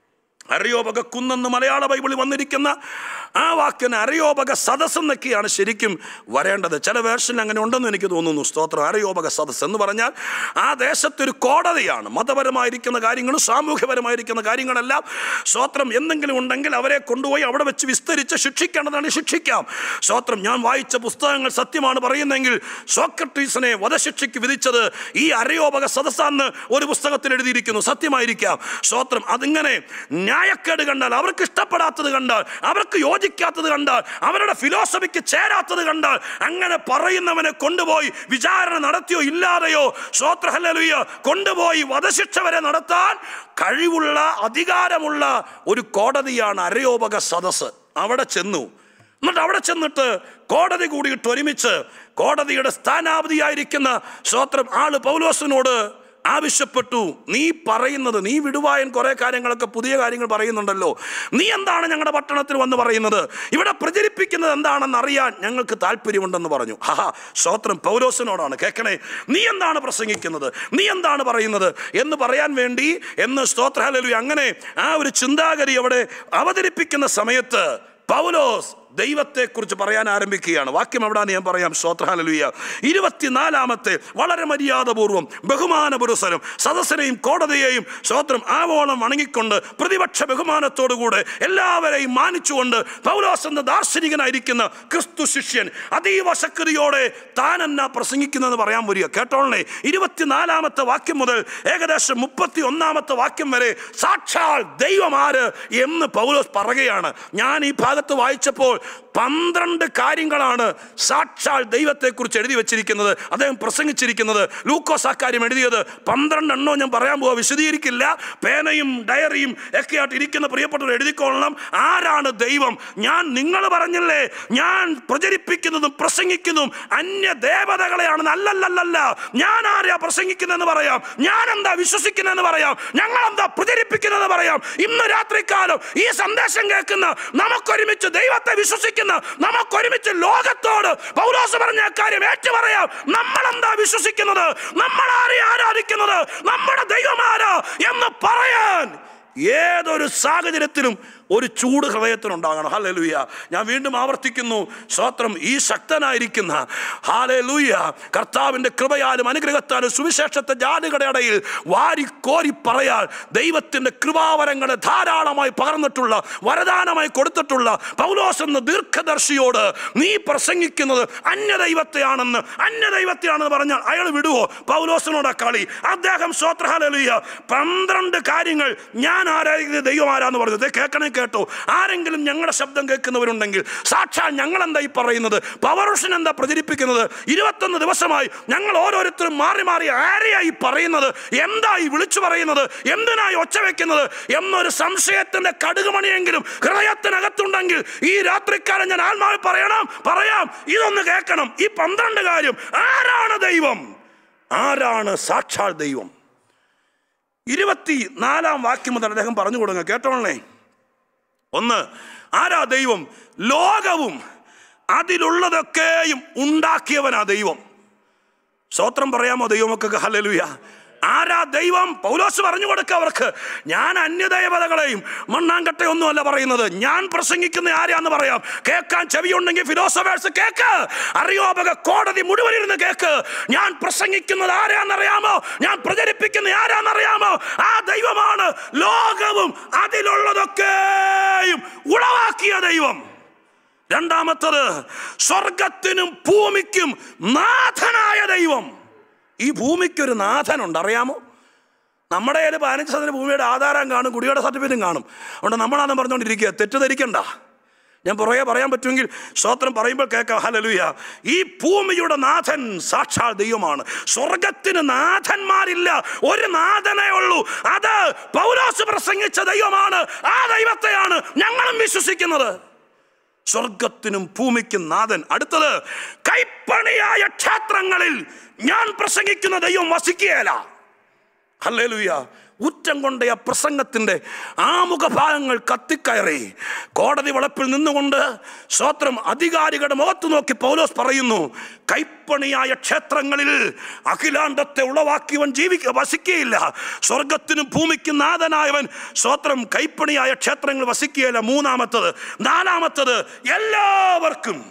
അരയോപക കുന്നെന്ന് മലയാള ബൈബിളിൽ വന്നിരിക്കുന്ന ആ വാക്കിന് അരയോപക സദസ് എന്നൊക്കെയാണ് ശരിക്കും വരേണ്ടത് ചില വേർഷനിൽ അങ്ങനെ ഉണ്ടെന്ന് എനിക്ക് തോന്നുന്നു സ്തോത്രം അരയോപക സദസ് എന്ന് പറഞ്ഞാൽ ആ ദേശത്തൊരു കോടതിയാണ് മതപരമായിരിക്കുന്ന കാര്യങ്ങളും സാമൂഹ്യപരമായിരിക്കുന്ന കാര്യങ്ങളെല്ലാം സ്തോത്രം എന്തെങ്കിലും ഉണ്ടെങ്കിൽ അവരെ കൊണ്ടുപോയി അവിടെ വെച്ച് വിസ്തരിച്ച് ശിക്ഷിക്കേണ്ടതാണ് ശിക്ഷിക്കാം സ്തോത്രം ഞാൻ വായിച്ച പുസ്തകങ്ങൾ സത്യമാണ് പറയുന്നെങ്കിൽ സോക്രട്ടീസിനെ വധശിക്ഷയ്ക്ക് വിധിച്ചത് ഈ അരയോപക സദസ്സാന്ന് ഒരു പുസ്തകത്തിൽ എഴുതിയിരിക്കുന്നു സത്യമായിരിക്കാം സ്തോത്രം അതിങ്ങനെ ന്യായക്കേട് കണ്ടാൽ അവർക്ക് ഇഷ്ടപ്പെടാത്തത് കണ്ടാൽ അവർക്ക് യോജിക്കാത്തത് കണ്ടാൽ അവരുടെ ഫിലോസഫിക്ക് ചേരാത്തത് കണ്ടാൽ അങ്ങനെ പറയുന്നവനെ കൊണ്ടുപോയി വിചാരണ നടത്തിയോ ഇല്ലാതെയോ ശ്രോത്രഹല്ലുയ കൊണ്ടുപോയി വധശിക്ഷ വരെ നടത്താൻ കഴിവുള്ള അധികാരമുള്ള ഒരു കോടതിയാണ് അരയോപക സദസ് അവിടെ ചെന്നു എന്നിട്ട് അവിടെ ചെന്നിട്ട് കോടതി കൂടിയിട്ട് ഒരുമിച്ച് കോടതിയുടെ സ്ഥാനാപതിയായിരിക്കുന്ന സ്വത്രം ആള് പൗലോസിനോട് ആവശ്യപ്പെട്ടു നീ പറയുന്നത് നീ വിടുവായൻ കുറെ കാര്യങ്ങളൊക്കെ പുതിയ കാര്യങ്ങൾ പറയുന്നുണ്ടല്ലോ നീ എന്താണ് ഞങ്ങളുടെ പട്ടണത്തിൽ വന്ന് പറയുന്നത് ഇവിടെ പ്രചരിപ്പിക്കുന്നത് എന്താണെന്ന് അറിയാൻ ഞങ്ങൾക്ക് താല്പര്യമുണ്ടെന്ന് പറഞ്ഞു ഹാ സ്തോത്രം പൗലോസിനോടാണ് കേൾക്കണേ നീ എന്താണ് പ്രസംഗിക്കുന്നത് നീ എന്താണ് പറയുന്നത് എന്ന് പറയാൻ വേണ്ടി എന്ന് സ്തോത്രഹാലു അങ്ങനെ ആ ഒരു ചിന്താഗതി അവിടെ അവതരിപ്പിക്കുന്ന സമയത്ത് പൗലോസ് ദൈവത്തെക്കുറിച്ച് പറയാൻ ആരംഭിക്കുകയാണ് വാക്യം എവിടാന്ന് ഞാൻ പറയാം ശ്രോത്രഹാലലുയ ഇരുപത്തിനാലാമത്തെ വളരെ മര്യാദപൂർവ്വം ബഹുമാന പുരുഷനും സദസ്സനെയും കോടതിയെയും ശ്രോത്രം ആവോളം വണങ്ങിക്കൊണ്ട് പ്രതിപക്ഷ ബഹുമാനത്തോടുകൂടെ എല്ലാവരെയും മാനിച്ചുകൊണ്ട് പൗലോസ് എന്ന ദാർശനികനായിരിക്കുന്ന ക്രിസ്തു ശിഷ്യൻ അതീവ ശക്തിയോടെ താൻ എന്നാ പ്രസംഗിക്കുന്നതെന്ന് പറയാൻ വരിക കേട്ടോളണേ ഇരുപത്തിനാലാമത്തെ വാക്യം മുതൽ ഏകദേശം മുപ്പത്തി ഒന്നാമത്തെ വാക്യം വരെ സാക്ഷാൽ ദൈവമാര് എന്ന് പൗലോസ് പറയുകയാണ് ഞാൻ ഈ ഭാഗത്ത് വായിച്ചപ്പോൾ പന്ത്രണ്ട് കാര്യങ്ങളാണ് സാക്ഷാൽ ദൈവത്തെക്കുറിച്ച് എഴുതി വെച്ചിരിക്കുന്നത് അദ്ദേഹം പ്രസംഗിച്ചിരിക്കുന്നത് ലൂക്കോസ് ആ കാര്യം എഴുതിയത് പന്ത്രണ്ട് എണ്ണോ ഞാൻ പറയാൻ പോവാ വിശദീകരിക്കില്ല പേനയും ഡയറിയും ഒക്കെ ആയിട്ട് ഇരിക്കുന്ന പ്രിയപ്പെട്ടവർ എഴുതിക്കൊള്ളണം ആരാണ് ദൈവം ഞാൻ നിങ്ങൾ പറഞ്ഞില്ലേ ഞാൻ പ്രചരിപ്പിക്കുന്നതും പ്രസംഗിക്കുന്നതും അന്യ ദേവതകളെയാണ് അല്ലല്ലല്ല ഞാൻ ആരെയാ പ്രസംഗിക്കുന്നതെന്ന് പറയാം ഞാൻ എന്താ വിശ്വസിക്കുന്നതെന്ന് പറയാം ഞങ്ങൾ എന്താ പ്രചരിപ്പിക്കുന്നതെന്ന് പറയാം ഇന്ന് രാത്രികാലം ഈ സന്ദേശം കേൾക്കുന്ന നമുക്കൊരുമിച്ച് ദൈവത്തെ വിശ്വസിക്കുന്ന നമുക്കൊരുമിച്ച് ലോകത്തോട് പൗലോസ് പറഞ്ഞ കാര്യം ഏറ്റു പറയാം നമ്മൾ എന്താ വിശ്വസിക്കുന്നത് നമ്മൾ ആരെ ആരാധിക്കുന്നത് നമ്മുടെ ദൈവമാരാ എന്ന് പറയാൻ ഏതൊരു സാഹചര്യത്തിലും ഒരു ചൂട് ഹൃദയത്തിനുണ്ടാകണം ഹാലലൂയ ഞാൻ വീണ്ടും ആവർത്തിക്കുന്നു സ്വത്രം ഈ ശക്തനായിരിക്കുന്ന ഹാലലൂയ കർത്താവിൻ്റെ കൃപയാലും അനുഗ്രഹത്താലും സുവിശേഷത്തെ ജാതികളുടെ ഇടയിൽ വാരിക്കോരി പറയാൻ ദൈവത്തിൻ്റെ കൃപാവരങ്ങളെ ധാരാളമായി പകർന്നിട്ടുള്ള വരദാനമായി കൊടുത്തിട്ടുള്ള പൗലോസ് എന്ന ദീർഘദർശിയോട് നീ പ്രസംഗിക്കുന്നത് അന്യദൈവത്തെയാണെന്ന് അന്യദൈവത്തെയാണെന്ന് പറഞ്ഞാൽ അയാൾ വിടുവോ പൗലോസിനോട് കളി അദ്ദേഹം സ്വത്രഹാലലൂയ പന്ത്രണ്ട് കാര്യങ്ങൾ ഞാൻ ആരാധിക്കുന്ന ദൈവം ആരാന്ന് പറഞ്ഞത് ദേ കേൾക്കണേ കേട്ടോ ആരെങ്കിലും ഞങ്ങളുടെ ശബ്ദം കേൾക്കുന്നവരുണ്ടെങ്കിൽ സാക്ഷാൽ ഞങ്ങൾ എന്താ ഈ പറയുന്നത് പവറുഷൻ എന്താ പ്രചരിപ്പിക്കുന്നത് ഇരുപത്തൊന്ന് ദിവസമായി ഞങ്ങൾ ഓരോരുത്തരും മാറി മാറി ആരെയായി പറയുന്നത് എന്താ ഈ വിളിച്ചു പറയുന്നത് എന്തിനായി ഒച്ച വെക്കുന്നത് എന്നൊരു സംശയത്തിന്റെ കടുകുമണിയെങ്കിലും ഹൃദയത്തിനകത്തുണ്ടെങ്കിൽ ഈ രാത്രിക്കാലം ഞാൻ ആത്മാവിൽ പറയണം പറയാം ഇതൊന്ന് കേൾക്കണം ഈ പന്ത്രണ്ട് കാര്യം ആരാണ് ദൈവം ആരാണ് സാക്ഷാൽ ദൈവം ഇരുപത്തി നാലാം വാക്യം മുതൽ അദ്ദേഹം പറഞ്ഞു കൊടുങ്ങ കേട്ടോളേ ഒന്ന് ആരാ ദൈവം ലോകവും അതിലുള്ളതൊക്കെയും ഉണ്ടാക്കിയവനാ ദൈവം സ്വത്രം പറയാമോ ദൈവമൊക്കെ ഹലലുയ ആരാ ദൈവം പൗലോസ് പറഞ്ഞു കൊടുക്ക അവർക്ക് ഞാൻ അന്യദേവതകളെയും മണ്ണാങ്കട്ടയൊന്നുമല്ല പറയുന്നത് ഞാൻ പ്രസംഗിക്കുന്ന ആരാന്ന് പറയാം കേൾക്കാൻ ചെവിയുണ്ടെങ്കിൽ ഫിലോസഫേഴ്സ് കേക്ക് അറിയോപക കോടതി മുഴുവൻ ഇരുന്ന് കേക്ക് ഞാൻ പ്രസംഗിക്കുന്നത് ആരാന്നറിയാമോ ഞാൻ പ്രചരിപ്പിക്കുന്ന ആരാന്നറിയാമോ ആ ദൈവമാണ് ലോകവും അതിലുള്ളതൊക്കെയും ഉളവാക്കിയ ദൈവം രണ്ടാമത്തത് സ്വർഗത്തിനും ഭൂമിക്കും നാഥനായ ദൈവം ഈ ഭൂമിക്കൊരു നാഥനുണ്ട് അറിയാമോ നമ്മുടെ കയ്യിൽ പതിനഞ്ച് ശതമാനം ഭൂമിയുടെ ആധാരം കാണും കുടിയുടെ സർട്ടിഫിക്കറ്റും കാണും അതുകൊണ്ട് നമ്മളാണെന്ന് പറഞ്ഞുകൊണ്ടിരിക്കുക തെറ്റിദ്ധരിക്കണ്ട ഞാൻ പുറകെ പറയാൻ പറ്റുമെങ്കിൽ സ്തോത്രം പറയുമ്പോൾ കേൾക്കാം ഹലലുയ ഈ ഭൂമിയുടെ നാഥൻ സാക്ഷാൽ ദൈവമാണ് സ്വർഗത്തിന് നാഥന്മാരില്ല ഒരു നാഥനേ ഉള്ളൂ അത് പൗലോസ് പ്രസംഗിച്ച ദൈവമാണ് ആ ദൈവത്തെയാണ് ഞങ്ങളും വിശ്വസിക്കുന്നത് സ്വർഗത്തിനും ഭൂമിക്കും നാഥൻ അടുത്തത് കൈപ്പണിയായ ക്ഷേത്രങ്ങളിൽ ഞാൻ പ്രസംഗിക്കുന്ന ദൈവം വസിക്കുകയല്ല ഹല്ലേലൂയ ഉറ്റം കൊണ്ട ആ പ്രസംഗത്തിൻ്റെ ആമുഖഭാഗങ്ങൾ കത്തിക്കയറി കോടതി വളപ്പിൽ നിന്നുകൊണ്ട് സ്വത്രം അധികാരികളുടെ മുഖത്ത് നോക്കി പൗലോസ് പറയുന്നു കൈപ്പണിയായ ക്ഷേത്രങ്ങളിൽ അഖിലാണ്ടത്തെ ഉളവാക്കിയവൻ ജീവിക്ക വസിക്കുകയില്ല സ്വർഗത്തിനും ഭൂമിക്കും നാഥനായവൻ സ്വത്രം കൈപ്പണിയായ ക്ഷേത്രങ്ങൾ വസിക്കുകയില്ല മൂന്നാമത്തത് നാലാമത്തത് എല്ലാവർക്കും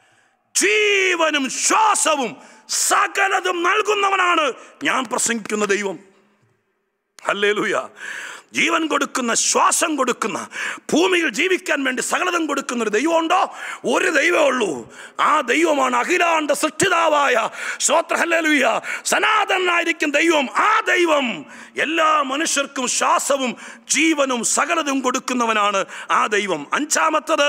ജീവനും ശ്വാസവും സകലതും നൽകുന്നവനാണ് ഞാൻ പ്രസംഗിക്കുന്ന ദൈവം ഹല്ലേലൂയ ജീവൻ കൊടുക്കുന്ന ശ്വാസം കൊടുക്കുന്ന ഭൂമിയിൽ ജീവിക്കാൻ വേണ്ടി സകലതും കൊടുക്കുന്ന ഒരു ദൈവമുണ്ടോ ഒരു ദൈവമേ ഉള്ളൂ ആ ദൈവമാണ് അഖിലാണ്ട സൃഷ്ടിതാവായ സ്വത്ര ഹല്ലേലൂയ സനാതനായിരിക്കും ദൈവം ആ ദൈവം എല്ലാ മനുഷ്യർക്കും ശ്വാസവും ജീവനും സകലതും കൊടുക്കുന്നവനാണ് ആ ദൈവം അഞ്ചാമത്തത്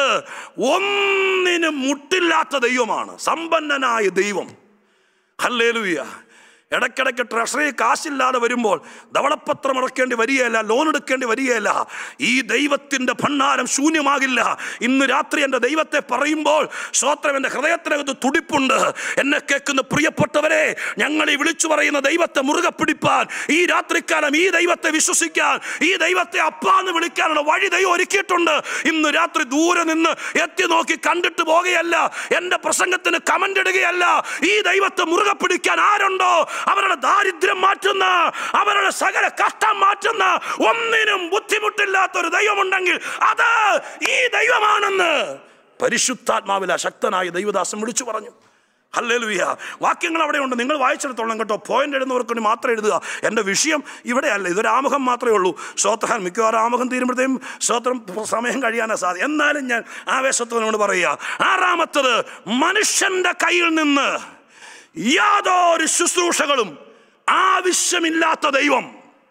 ഒന്നിനും മുട്ടില്ലാത്ത ദൈവമാണ് സമ്പന്നനായ ദൈവം ഹല്ലേലൂയ ഇടയ്ക്കിടയ്ക്ക് ട്രഷറി കാശില്ലാതെ വരുമ്പോൾ ധവളപത്രം അടക്കേണ്ടി വരികയല്ല ലോൺ എടുക്കേണ്ടി വരികയല്ല ഈ ദൈവത്തിൻ്റെ ഭണ്ഡാരം ശൂന്യമാകില്ല ഇന്ന് രാത്രി എൻ്റെ ദൈവത്തെ പറയുമ്പോൾ സ്വോത്രം എൻ്റെ ഹൃദയത്തിനകത്ത് തുടിപ്പുണ്ട് എന്നെ കേൾക്കുന്ന പ്രിയപ്പെട്ടവരെ ഞങ്ങൾ ഈ വിളിച്ചു പറയുന്ന ദൈവത്തെ മുറുകെ പിടിപ്പാൻ ഈ രാത്രിക്കാലം ഈ ദൈവത്തെ വിശ്വസിക്കാൻ ഈ ദൈവത്തെ അപ്പാന്ന് വിളിക്കാനുള്ള വഴി ദൈവം ഒരുക്കിയിട്ടുണ്ട് ഇന്ന് രാത്രി ദൂരെ നിന്ന് എത്തി നോക്കി കണ്ടിട്ട് പോകുകയല്ല എൻ്റെ പ്രസംഗത്തിന് കമന്റ് ഇടുകയല്ല ഈ ദൈവത്തെ മുറുകെ പിടിക്കാൻ ആരുണ്ടോ അവരുടെ ദാരിദ്ര്യം മാറ്റുന്ന അവരുടെ സകല കഷ്ടം മാറ്റുന്ന ഒന്നിനും ബുദ്ധിമുട്ടില്ലാത്ത ഒരു ദൈവമുണ്ടെങ്കിൽ അത് ഈ ദൈവമാണെന്ന് പരിശുദ്ധാത്മാവില ശക്തനായ ദൈവദാസൻ വിളിച്ചു പറഞ്ഞു ഹല്ലേലൂയ വാക്യങ്ങൾ അവിടെ ഉണ്ട് നിങ്ങൾ വായിച്ചെടുത്തോളം കേട്ടോ പോയിന്റ് എഴുതുന്നവർക്ക് വേണ്ടി മാത്രം എഴുതുക എൻ്റെ വിഷയം ഇവിടെയല്ല ഇതൊരു ആമുഖം മാത്രമേ ഉള്ളൂ സ്വോത്രം മിക്കവാറും ആമുഖം തീരുമ്പോഴത്തേക്കും സ്വോത്രം സമയം കഴിയാനാ സാധ്യത എന്നാലും ഞാൻ ആവേശത്തോട് പറയുക ആറാമത്തത് മനുഷ്യന്റെ കയ്യിൽ നിന്ന് യാതൊരു ശുശ്രൂഷകളും ആവശ്യമില്ലാത്ത ദൈവം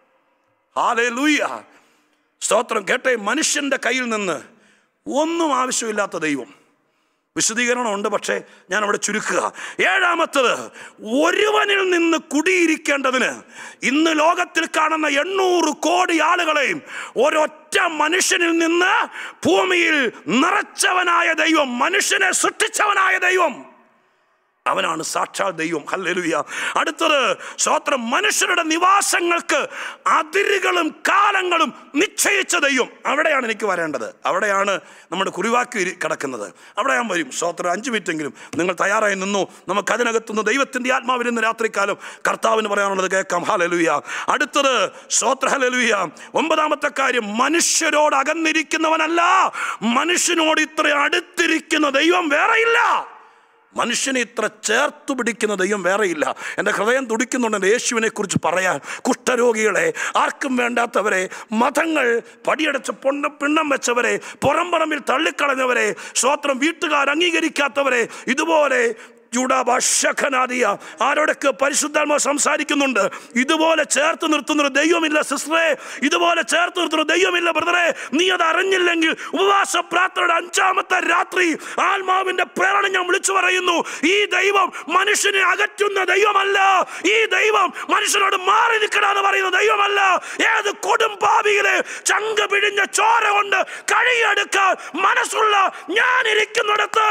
ഹാലേലൂയ സ്തോത്രം കേട്ടെ മനുഷ്യന്റെ കയ്യിൽ നിന്ന് ഒന്നും ആവശ്യമില്ലാത്ത ദൈവം വിശദീകരണമുണ്ട് പക്ഷേ ഞാൻ അവിടെ ചുരുക്കുക ഏഴാമത്തത് ഒരുവനിൽ നിന്ന് കുടിയിരിക്കേണ്ടതിന് ഇന്ന് ലോകത്തിൽ കാണുന്ന എണ്ണൂറ് കോടി ആളുകളെയും ഒരൊറ്റ മനുഷ്യനിൽ നിന്ന് ഭൂമിയിൽ നിറച്ചവനായ ദൈവം മനുഷ്യനെ സൃഷ്ടിച്ചവനായ ദൈവം അവനാണ് സാക്ഷാൽ ദൈവം ഹല്ലേലൂയ അടുത്തത് സ്വോത്രം മനുഷ്യരുടെ നിവാസങ്ങൾക്ക് അതിരുകളും കാലങ്ങളും നിശ്ചയിച്ച ദൈവം അവിടെയാണ് എനിക്ക് വരേണ്ടത് അവിടെയാണ് നമ്മുടെ കുറിവാക്കി ഇരി- കിടക്കുന്നത് അവിടെ ഞാൻ വരും സ്വോത്രം അഞ്ച് മിനിറ്റെങ്കിലും നിങ്ങൾ തയ്യാറായി നിന്നു നമുക്ക് അതിനകത്തുനിന്ന് ദൈവത്തിൻ്റെ ആത്മാവിരുന്ന് രാത്രിക്കാലം കർത്താവിന് പറയാനുള്ളത് കേൾക്കാം ഹലലുയ അടുത്തത് സ്വോത്ര ഹലലുയ ഒമ്പതാമത്തെ കാര്യം മനുഷ്യരോട് അകന്നിരിക്കുന്നവനല്ല മനുഷ്യനോട് ഇത്ര അടുത്തിരിക്കുന്ന ദൈവം വേറെയില്ല മനുഷ്യനെ ഇത്ര ചേർത്തു പിടിക്കുന്ന ദൈവം വേറെയില്ല എൻ്റെ ഹൃദയം തുടിക്കുന്നുണ്ട് എൻ്റെ യേശുവിനെ കുറിച്ച് പറയാൻ കുഷ്ഠരോഗികളെ ആർക്കും വേണ്ടാത്തവരെ മതങ്ങൾ പടിയടച്ച് പൊണ്ണ പിണ്ണം വെച്ചവരെ പുറംപറമ്പിൽ തള്ളിക്കളഞ്ഞവരെ സ്വോത്രം വീട്ടുകാർ അംഗീകരിക്കാത്തവരെ ഇതുപോലെ ചൂടാഭാഷഖനാദിയ ആരോടൊക്കെ പരിശുദ്ധാത്മ സംസാരിക്കുന്നുണ്ട് ഇതുപോലെ ചേർത്ത് നിർത്തുന്ന ഒരു ദൈവമില്ല സിസ്റ്ററെ ഇതുപോലെ ചേർത്ത് നിർത്തുന്ന ഒരു ദൈവമില്ല ബ്രദറെ നീ അത് അറിഞ്ഞില്ലെങ്കിൽ ഉപവാസ പ്രാർത്ഥനയുടെ അഞ്ചാമത്തെ രാത്രി ആത്മാവിന്റെ പ്രേരണ ഞാൻ വിളിച്ചു പറയുന്നു ഈ ദൈവം മനുഷ്യനെ അകറ്റുന്ന ദൈവമല്ല ഈ ദൈവം മനുഷ്യനോട് മാറി നിൽക്കണമെന്ന് പറയുന്ന ദൈവമല്ല ഏത് കൊടും പാപികളെ ചങ്ക പിഴിഞ്ഞ ചോര കൊണ്ട് കഴിയെടുക്കാൻ മനസ്സുള്ള ഞാൻ ഇരിക്കുന്നിടത്ത്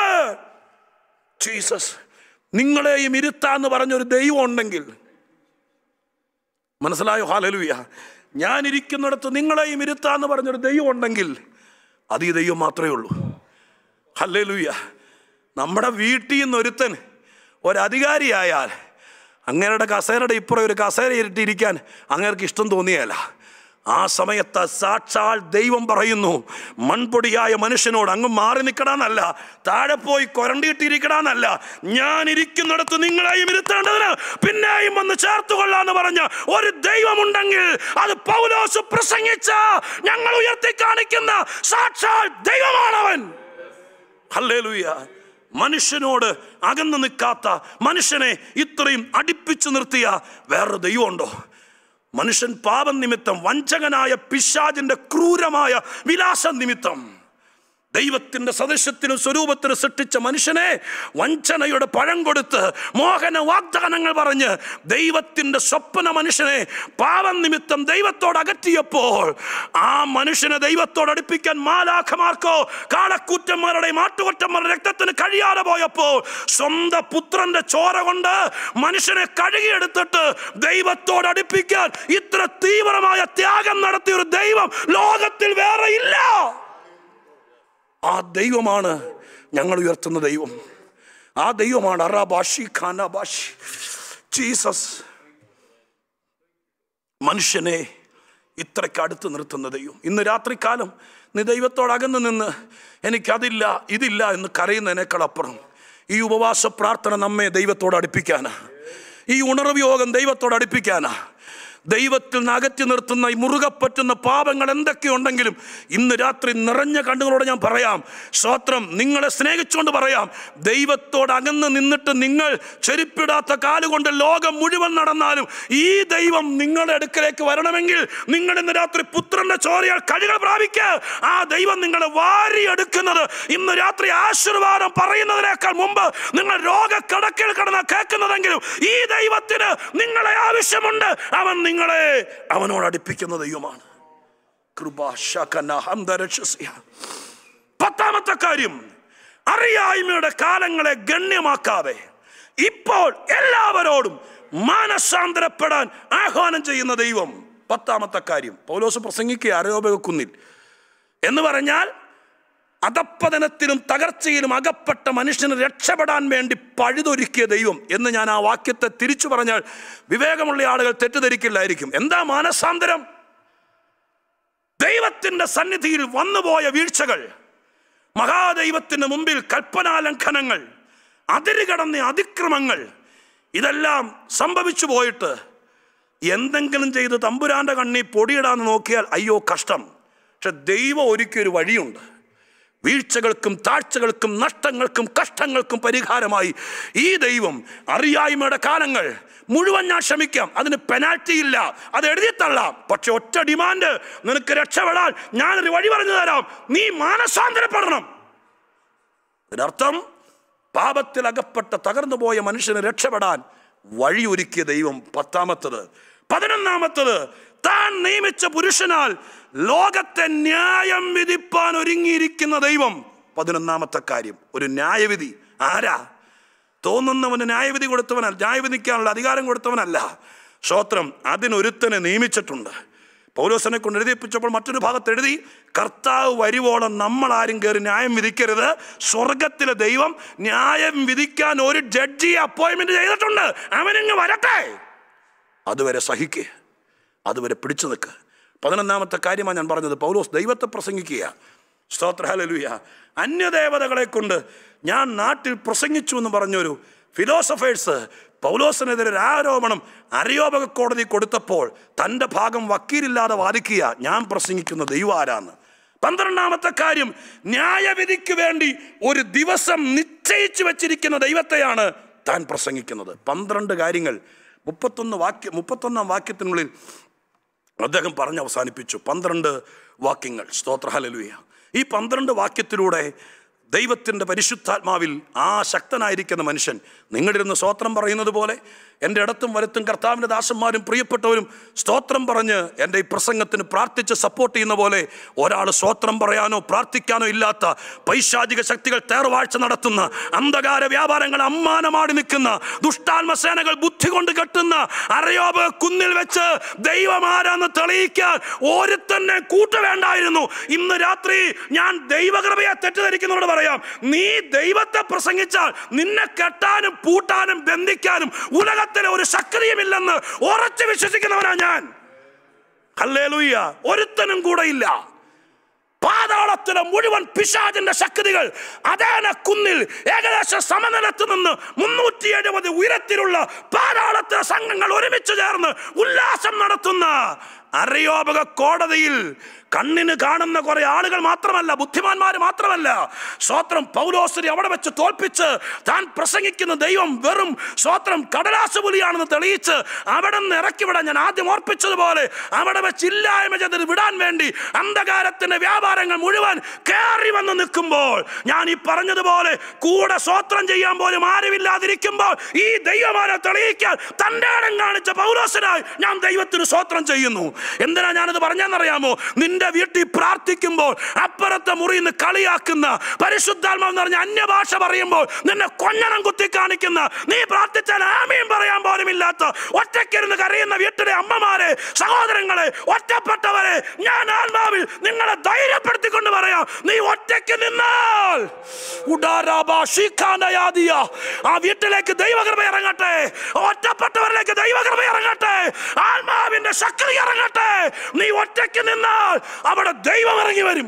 ജീസസ് നിങ്ങളെയും ഇരുത്താന്ന് പറഞ്ഞൊരു ദൈവം ഉണ്ടെങ്കിൽ മനസ്സിലായോ ഹാലലുയ ഞാൻ ഇരിക്കുന്നിടത്ത് നിങ്ങളെയും ഇരുത്താന്ന് പറഞ്ഞൊരു ദൈവം ഉണ്ടെങ്കിൽ അത് ഈ ദൈവം മാത്രമേ ഉള്ളൂ ഹല്ലേലൂയ നമ്മുടെ വീട്ടിൽ നിന്ന് ഒരുത്തൻ ഒരധികാരിയായാൽ അങ്ങേരുടെ കസേരയുടെ ഇപ്പുറം ഒരു കസേര ഇരുട്ടിയിരിക്കാൻ അങ്ങേർക്ക് ഇഷ്ടം തോന്നിയല്ല ആ സമയത്ത് സാക്ഷാൽ ദൈവം പറയുന്നു മൺപൊടിയായ മനുഷ്യനോട് അങ്ങ് മാറി നിൽക്കണമെന്നല്ല താഴെ പോയി കൊരണ്ടിയിട്ടിരിക്കണമെന്നല്ല ഞാൻ ഇരിക്കുന്നിടത്ത് നിങ്ങളെയും ഇരുത്തേണ്ടതിന് പിന്നെയും വന്ന് ചേർത്തുകൊള്ളാന്ന് പറഞ്ഞ ഒരു ദൈവമുണ്ടെങ്കിൽ അത് പൗലോസ് പ്രസംഗിച്ച ഞങ്ങൾ ഉയർത്തി കാണിക്കുന്ന സാക്ഷാൽ ദൈവമാണവൻ ഹല്ലേലൂയ മനുഷ്യനോട് അകന്നു നിൽക്കാത്ത മനുഷ്യനെ ഇത്രയും അടുപ്പിച്ചു നിർത്തിയ വേറൊരു ദൈവമുണ്ടോ മനുഷ്യൻ പാപം നിമിത്തം വഞ്ചകനായ പിശാജിന്റെ ക്രൂരമായ വിലാസ നിമിത്തം ദൈവത്തിന്റെ സദൃശ്യത്തിനും സ്വരൂപത്തിനും സൃഷ്ടിച്ച മനുഷ്യനെ വഞ്ചനയുടെ പഴം കൊടുത്ത് മോഹന വാഗ്ദാനങ്ങൾ പറഞ്ഞ് ദൈവത്തിന്റെ സ്വപ്ന മനുഷ്യനെ പാപം നിമിത്തം ദൈവത്തോട് അകറ്റിയപ്പോൾ ആ മനുഷ്യനെ ദൈവത്തോട് അടുപ്പിക്കാൻ മാലാഖമാർക്കോ കാളക്കൂറ്റന്മാരുടെ മാട്ടുകൊറ്റന്മാരുടെ രക്തത്തിന് കഴിയാതെ പോയപ്പോൾ സ്വന്തം പുത്രന്റെ ചോര കൊണ്ട് മനുഷ്യനെ കഴുകിയെടുത്തിട്ട് ദൈവത്തോട് അടുപ്പിക്കാൻ ഇത്ര തീവ്രമായ ത്യാഗം നടത്തിയ ഒരു ദൈവം ലോകത്തിൽ വേറെ ഇല്ല ആ ദൈവമാണ് ഞങ്ങൾ ഉയർത്തുന്ന ദൈവം ആ ദൈവമാണ് അറാബാഷി ഖാനാബാഷി ജീസസ് മനുഷ്യനെ ഇത്രയ്ക്ക് അടുത്ത് നിർത്തുന്ന ദൈവം ഇന്ന് രാത്രികാലം നീ ദൈവത്തോട് അകന്ന് നിന്ന് എനിക്കതില്ല ഇതില്ല എന്ന് കരയുന്നതിനേക്കാൾ അപ്പുറം ഈ ഉപവാസ പ്രാർത്ഥന നമ്മെ ദൈവത്തോട് അടുപ്പിക്കാനാ ഈ ഉണർവ് യോഗം ദൈവത്തോട് അടുപ്പിക്കാനാ ദൈവത്തിൽ നിന്ന് അകറ്റി നിർത്തുന്ന ഈ മുറുകെ പറ്റുന്ന പാപങ്ങൾ എന്തൊക്കെയുണ്ടെങ്കിലും ഇന്ന് രാത്രി നിറഞ്ഞ കണ്ണുകളോട് ഞാൻ പറയാം സ്തോത്രം നിങ്ങളെ സ്നേഹിച്ചുകൊണ്ട് പറയാം ദൈവത്തോട് അകന്ന് നിന്നിട്ട് നിങ്ങൾ ചെരുപ്പിടാത്ത കാലുകൊണ്ട് ലോകം മുഴുവൻ നടന്നാലും ഈ ദൈവം നിങ്ങളുടെ അടുക്കലേക്ക് വരണമെങ്കിൽ നിങ്ങൾ ഇന്ന് രാത്രി പുത്രന്റെ ചോരയാൽ കഴികൾ പ്രാപിക്കുക ആ ദൈവം നിങ്ങളെ വാരിയെടുക്കുന്നത് ഇന്ന് രാത്രി ആശീർവാദം പറയുന്നതിനേക്കാൾ മുമ്പ് നിങ്ങൾ രോഗക്കടക്കിൽ കിടന്ന് കേൾക്കുന്നതെങ്കിലും ഈ ദൈവത്തിന് നിങ്ങളെ ആവശ്യമുണ്ട് അവൻ നിങ്ങളെ അവനോട് അടുപ്പിക്കുന്ന ദൈവമാണ് കൃപാശകന ഹംദരക്ഷസ്യ. പത്താമത്തെ കാര്യം അറിയായ്മയുടെ കാലങ്ങളെ ഗണ്യമാക്കാതെ ഇപ്പോൾ എല്ലാവരോടും മാനസാന്തരപ്പെടാൻ ആഹ്വാനം ചെയ്യുന്ന ദൈവം പത്താമത്തെ കാര്യം പൗലോസ് പ്രസംഗിക്കുക അരയോപകുന്നിൽ എന്ന് പറഞ്ഞാൽ അധപ്പതനത്തിലും തകർച്ചയിലും അകപ്പെട്ട മനുഷ്യന് രക്ഷപ്പെടാൻ വേണ്ടി പഴുതൊരുക്കിയ ദൈവം എന്ന് ഞാൻ ആ വാക്യത്തെ തിരിച്ചു പറഞ്ഞാൽ വിവേകമുള്ള ആളുകൾ തെറ്റിദ്ധരിക്കില്ലായിരിക്കും എന്താ മാനസാന്തരം ദൈവത്തിന്റെ സന്നിധിയിൽ വന്നുപോയ വീഴ്ചകൾ മഹാദൈവത്തിന് മുമ്പിൽ കൽപ്പനാലംഘനങ്ങൾ അതിരുകടന്ന അതിക്രമങ്ങൾ ഇതെല്ലാം സംഭവിച്ചു പോയിട്ട് എന്തെങ്കിലും ചെയ്ത് തമ്പുരാന്റെ കണ്ണി പൊടിയിടാന്ന് നോക്കിയാൽ അയ്യോ കഷ്ടം പക്ഷെ ദൈവം ഒരുക്കിയൊരു വഴിയുണ്ട് വീഴ്ചകൾക്കും താഴ്ചകൾക്കും നഷ്ടങ്ങൾക്കും കഷ്ടങ്ങൾക്കും പരിഹാരമായി ഈ ദൈവം അറിയായ്മയുടെ കാലങ്ങൾ മുഴുവൻ ഞാൻ ക്ഷമിക്കാം അതിന് പെനാൽറ്റി ഇല്ല അത് എഴുതി തള്ളാം പക്ഷെ ഒറ്റ ഡിമാൻഡ് നിനക്ക് രക്ഷപ്പെടാൻ ഞാനൊരു വഴി പറഞ്ഞു തരാം നീ മാനസാന്തരപ്പെടണം ഇതിനർത്ഥം പാപത്തിൽ അകപ്പെട്ട തകർന്നു പോയ മനുഷ്യന് രക്ഷപ്പെടാൻ വഴിയൊരുക്കിയ ദൈവം പത്താമത്തത് പതിനൊന്നാമത്തത് താൻ നിയമിച്ച പുരുഷനാൽ ലോകത്തെ ന്യായം വിധിപ്പാൻ ഒരുങ്ങിയിരിക്കുന്ന ദൈവം പതിനൊന്നാമത്തെ കാര്യം ഒരു ന്യായവിധി ആരാ തോന്നുന്നവന് ന്യായവിധി കൊടുത്തവനല്ല ന്യായവിധിക്കാനുള്ള അധികാരം കൊടുത്തവനല്ല സ്തോത്രം അതിനൊരുത്തനെ നിയമിച്ചിട്ടുണ്ട് പൗലോസനെ കൊണ്ട് എഴുതിപ്പിച്ചപ്പോൾ മറ്റൊരു ഭാഗത്ത് എഴുതി കർത്താവ് വരുവോളം നമ്മൾ ആരും കയറി ന്യായം വിധിക്കരുത് സ്വർഗത്തിലെ ദൈവം ന്യായം വിധിക്കാൻ ഒരു ജഡ്ജിയെ അപ്പോയിന്റ്മെന്റ് ചെയ്തിട്ടുണ്ട് അവനിങ്ങ് വരട്ടെ അതുവരെ സഹിക്കുക അതുവരെ പിടിച്ചു നിൽക്കുക പതിനൊന്നാമത്തെ കാര്യമാണ് ഞാൻ പറഞ്ഞത് പൗലോസ് ദൈവത്തെ പ്രസംഗിക്കുക സ്തോത്രഹാലലുയ അന്യദേവതകളെ കൊണ്ട് ഞാൻ നാട്ടിൽ പ്രസംഗിച്ചു എന്ന് പറഞ്ഞൊരു ഫിലോസഫേഴ്സ് പൗലോസിനെതിരെ ഒരു ആരോപണം അരയോപക കോടതി കൊടുത്തപ്പോൾ തൻ്റെ ഭാഗം വക്കീലില്ലാതെ വാദിക്കുക ഞാൻ പ്രസംഗിക്കുന്ന ദൈവം ആരാന്ന് പന്ത്രണ്ടാമത്തെ കാര്യം ന്യായവിധിക്ക് വേണ്ടി ഒരു ദിവസം നിശ്ചയിച്ചു വെച്ചിരിക്കുന്ന ദൈവത്തെയാണ് താൻ പ്രസംഗിക്കുന്നത് പന്ത്രണ്ട് കാര്യങ്ങൾ മുപ്പത്തൊന്ന് വാക്യ മുപ്പത്തൊന്നാം വാക്യത്തിനുള്ളിൽ അദ്ദേഹം പറഞ്ഞ് അവസാനിപ്പിച്ചു പന്ത്രണ്ട് വാക്യങ്ങൾ സ്തോത്രഹലലുയ ഈ പന്ത്രണ്ട് വാക്യത്തിലൂടെ ദൈവത്തിൻ്റെ പരിശുദ്ധാത്മാവിൽ ആ ശക്തനായിരിക്കുന്ന മനുഷ്യൻ നിങ്ങളിരുന്ന് സ്തോത്രം പറയുന്നത് പോലെ എൻ്റെ ഇടത്തും വലത്തും കർത്താവിൻ്റെ ദാസന്മാരും പ്രിയപ്പെട്ടവരും സ്തോത്രം പറഞ്ഞ് എൻ്റെ ഈ പ്രസംഗത്തിന് പ്രാർത്ഥിച്ച് സപ്പോർട്ട് ചെയ്യുന്ന പോലെ ഒരാൾ സ്തോത്രം പറയാനോ പ്രാർത്ഥിക്കാനോ ഇല്ലാത്ത പൈശാചിക ശക്തികൾ തേർവാഴ്ച നടത്തുന്ന അന്ധകാര വ്യാപാരങ്ങൾ അമ്മാനമാടി നിൽക്കുന്ന ദുഷ്ടാത്മസേനകൾ ബുദ്ധി കൊണ്ട് കെട്ടുന്ന അരയോപ കുന്നിൽ വെച്ച് ദൈവമാരാന്ന് തെളിയിക്കാൻ ഒരുത്തന്നെ കൂട്ടുവേണ്ടായിരുന്നു ഇന്ന് രാത്രി ഞാൻ ദൈവകൃപയെ തെറ്റിദ്ധരിക്കുന്നവരോട് പറയാം നീ ദൈവത്തെ പ്രസംഗിച്ചാൽ നിന്നെ കെട്ടാനും പൂട്ടാനും ബന്ധിക്കാനും ഉലകത്തിലെ ഒരു ശക്തിയുമില്ലെന്ന് ഉറച്ചു വിശ്വസിക്കുന്നവനാ ഞാൻ ഹല്ലേലൂയ ഒരുത്തനും കൂടെ ഇല്ല പാതാളത്തിലെ മുഴുവൻ പിശാചിന്റെ ശക്തികൾ അതേന കുന്നിൽ ഏകദേശം സമനിലത്ത് നിന്ന് മുന്നൂറ്റി എഴുപത് ഉയരത്തിലുള്ള പാതാളത്തിലെ സംഘങ്ങൾ ഒരുമിച്ച് ചേർന്ന് ഉല്ലാസം നടത്തുന്ന അരയോപക കോടതിയിൽ കണ്ണിന് കാണുന്ന കുറെ ആളുകൾ മാത്രമല്ല ബുദ്ധിമാന്മാർ മാത്രമല്ല സ്വോത്രം പൗലോസിനെ അവിടെ വെച്ച് തോൽപ്പിച്ച് താൻ പ്രസംഗിക്കുന്ന ദൈവം വെറും സ്വോത്രം കടലാസ് പുലിയാണെന്ന് തെളിയിച്ച് അവിടെ നിന്ന് ഇറക്കിവിടാൻ ഞാൻ ആദ്യം ഓർപ്പിച്ചതുപോലെ അവിടെ വെച്ച് ഇല്ലായ്മ ചെയ്ത് വിടാൻ വേണ്ടി അന്ധകാരത്തിന്റെ വ്യാപാരങ്ങൾ മുഴുവൻ കയറി വന്ന് നിൽക്കുമ്പോൾ ഞാൻ ഈ പറഞ്ഞതുപോലെ കൂടെ സ്വോത്രം ചെയ്യാൻ പോലും ആരുമില്ലാതിരിക്കുമ്പോൾ ഈ ദൈവമാരെ തെളിയിക്കാൻ തൻ്റെ ഇടം കാണിച്ച പൗലോസിനായി ഞാൻ ദൈവത്തിന് സ്വോത്രം ചെയ്യുന്നു എന്തിനാ ഞാനത് പറഞ്ഞെന്നറിയാമോ നിന്റെ വീട്ടിൽ പ്രാർത്ഥിക്കുമ്പോൾ അപ്പുറത്തെ മുറിയിൽ നിന്ന് കളിയാക്കുന്ന പരിശുദ്ധാത്മാവ് എന്ന് പറഞ്ഞ അന്യഭാഷ പറയുമ്പോൾ നിന്നെ കൊഞ്ഞണം കുത്തി കാണിക്കുന്ന നീ പ്രാർത്ഥിച്ചാൽ ആമയും പറയാൻ പോലും ഇല്ലാത്ത ഒറ്റയ്ക്കിരുന്ന് കരയുന്ന വീട്ടിലെ അമ്മമാരെ സഹോദരങ്ങളെ ഒറ്റപ്പെട്ടവരെ ഞാൻ ആത്മാവിൽ നിങ്ങളെ ധൈര്യപ്പെടുത്തിക്കൊണ്ട് പറയാം നീ ഒറ്റയ്ക്ക് നിന്നാൽ ഉഡാരാബാ ശീഖാനയാദിയ. ആ വീട്ടിലേക്ക് ദൈവകൃപ ഇറങ്ങട്ടെ ഒറ്റപ്പെട്ടവരിലേക്ക് ദൈവകൃപ ഇറങ്ങട്ടെ ആത്മാവിന്റെ ശക്തി ഇറങ്ങട്ടെ നീ ഒറ്റയ്ക്ക് നിന്നാൽ അവിടെ ദൈവം ഇറങ്ങി വരും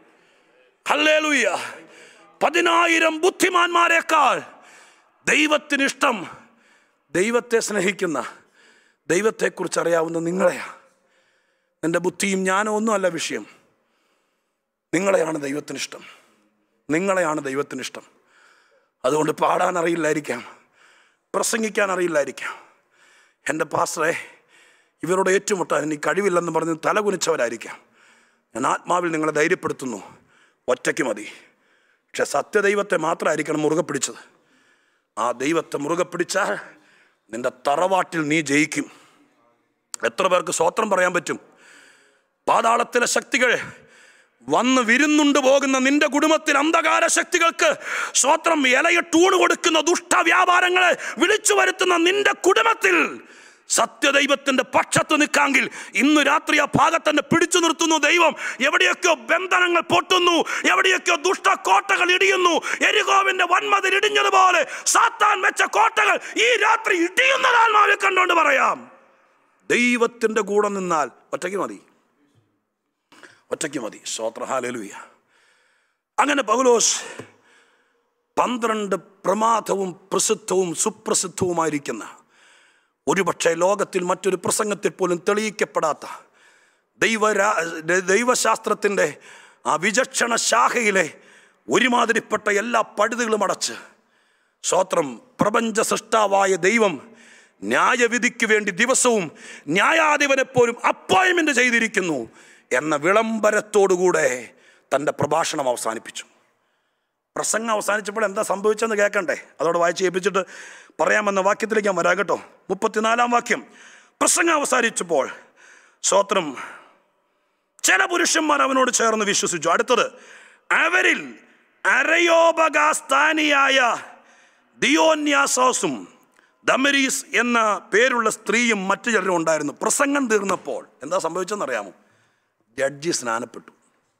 ഹല്ലേലൂയ പതിനായിരം ബുദ്ധിമാന്മാരെക്കാൾ ദൈവത്തിന് ഇഷ്ടം ദൈവത്തെ സ്നേഹിക്കുന്ന ദൈവത്തെക്കുറിച്ച് അറിയാവുന്ന നിങ്ങളെയാ നിൻ്റെ ബുദ്ധിയും ജ്ഞാനവും ഒന്നുമല്ല വിഷയം നിങ്ങളെയാണ് ദൈവത്തിന് ഇഷ്ടം നിങ്ങളെയാണ് ദൈവത്തിന് ഇഷ്ടം അതുകൊണ്ട് പാടാൻ അറിയില്ലായിരിക്കാം പ്രസംഗിക്കാൻ അറിയില്ലായിരിക്കാം എൻ്റെ പാസ്റ്ററെ ഇവരോട് ഏറ്റുമുട്ടാൻ എനിക്ക് കഴിവില്ലെന്ന് പറഞ്ഞ് തലകുനിച്ചവരായിരിക്കാം ഞാൻ ആത്മാവിൽ നിങ്ങളെ ധൈര്യപ്പെടുത്തുന്നു ഒറ്റയ്ക്ക് മതി പക്ഷെ സത്യദൈവത്തെ മാത്രമായിരിക്കണം മുറുകെ പിടിച്ചത് ആ ദൈവത്തെ മുറുകെ പിടിച്ചാൽ നിന്റെ തറവാട്ടിൽ നീ ജയിക്കും എത്ര പേർക്ക് സ്വോത്രം പറയാൻ പറ്റും പാതാളത്തിലെ ശക്തികൾ വന്ന് വിരുന്നുണ്ട് പോകുന്ന നിന്റെ കുടുംബത്തിൽ അന്ധകാര ശക്തികൾക്ക് സ്വോത്രം ഇലയിട്ടൂണ് കൊടുക്കുന്ന ദുഷ്ടവ്യാപാരങ്ങളെ വിളിച്ചു വരുത്തുന്ന നിന്റെ കുടുംബത്തിൽ സത്യദൈവത്തിന്റെ പക്ഷത്ത് നിൽക്കാമെങ്കിൽ ഇന്ന് രാത്രി ആ ഭാഗത്തന്നെ പിടിച്ചു നിർത്തുന്നു ദൈവം എവിടെയൊക്കെയോ ബന്ധനങ്ങൾ പൊട്ടുന്നു എവിടെയൊക്കെയോ ദുഷ്ടക്കോട്ടകൾ ഇടിയുന്നു എരികോവിന്റെ വന്മതിൽ ഇടിഞ്ഞതുപോലെ സാത്താൻ വെച്ച കോട്ടകൾ ഈ രാത്രി ഇടിയുന്നത് ആത്മാവിൽ കണ്ടുകൊണ്ട് പറയാം ദൈവത്തിന്റെ കൂടെ നിന്നാൽ ഒറ്റയ്ക്ക് മതി ഒറ്റയ്ക്ക് മതി ശ്രോത്രഹാലലുയ അങ്ങനെ പൗലോസ് പന്ത്രണ്ട് പ്രമാദവും പ്രസിദ്ധവും സുപ്രസിദ്ധവുമായിരിക്കുന്ന ഒരുപക്ഷെ ലോകത്തിൽ മറ്റൊരു പ്രസംഗത്തിൽ പോലും തെളിയിക്കപ്പെടാത്ത ദൈവരാ ദൈവശാസ്ത്രത്തിൻ്റെ ആ വിചക്ഷണ ശാഖയിലെ ഒരുമാതിരിപ്പെട്ട എല്ലാ പഴുതുകളും അടച്ച് സ്വോത്രം പ്രപഞ്ച സൃഷ്ടാവായ ദൈവം ന്യായവിധിക്ക് വേണ്ടി ദിവസവും ന്യായാധിപനെ പോലും അപ്പോയിൻമെൻ്റ് ചെയ്തിരിക്കുന്നു എന്ന വിളംബരത്തോടുകൂടെ തൻ്റെ പ്രഭാഷണം അവസാനിപ്പിച്ചു പ്രസംഗം അവസാനിച്ചപ്പോൾ എന്താ സംഭവിച്ചെന്ന് കേൾക്കണ്ടേ അതോടെ വായിച്ച് ഏൽപ്പിച്ചിട്ട് പറയാമെന്ന വാക്യത്തിലേക്ക് ഞാൻ വരാം കേട്ടോ മുപ്പത്തിനാലാം വാക്യം പ്രസംഗം അവസാനിച്ചപ്പോൾ സ്വോത്രം ചില പുരുഷന്മാർ അവനോട് ചേർന്ന് വിശ്വസിച്ചു അടുത്തത് അവരിൽ അരയോപകാസ്ഥാനിയായ ദിയോന്യാസോസും ദമരീസ് എന്ന പേരുള്ള സ്ത്രീയും മറ്റു ചിലരും ഉണ്ടായിരുന്നു പ്രസംഗം തീർന്നപ്പോൾ എന്താ സംഭവിച്ചെന്നറിയാമോ ജഡ്ജി സ്നാനപ്പെട്ടു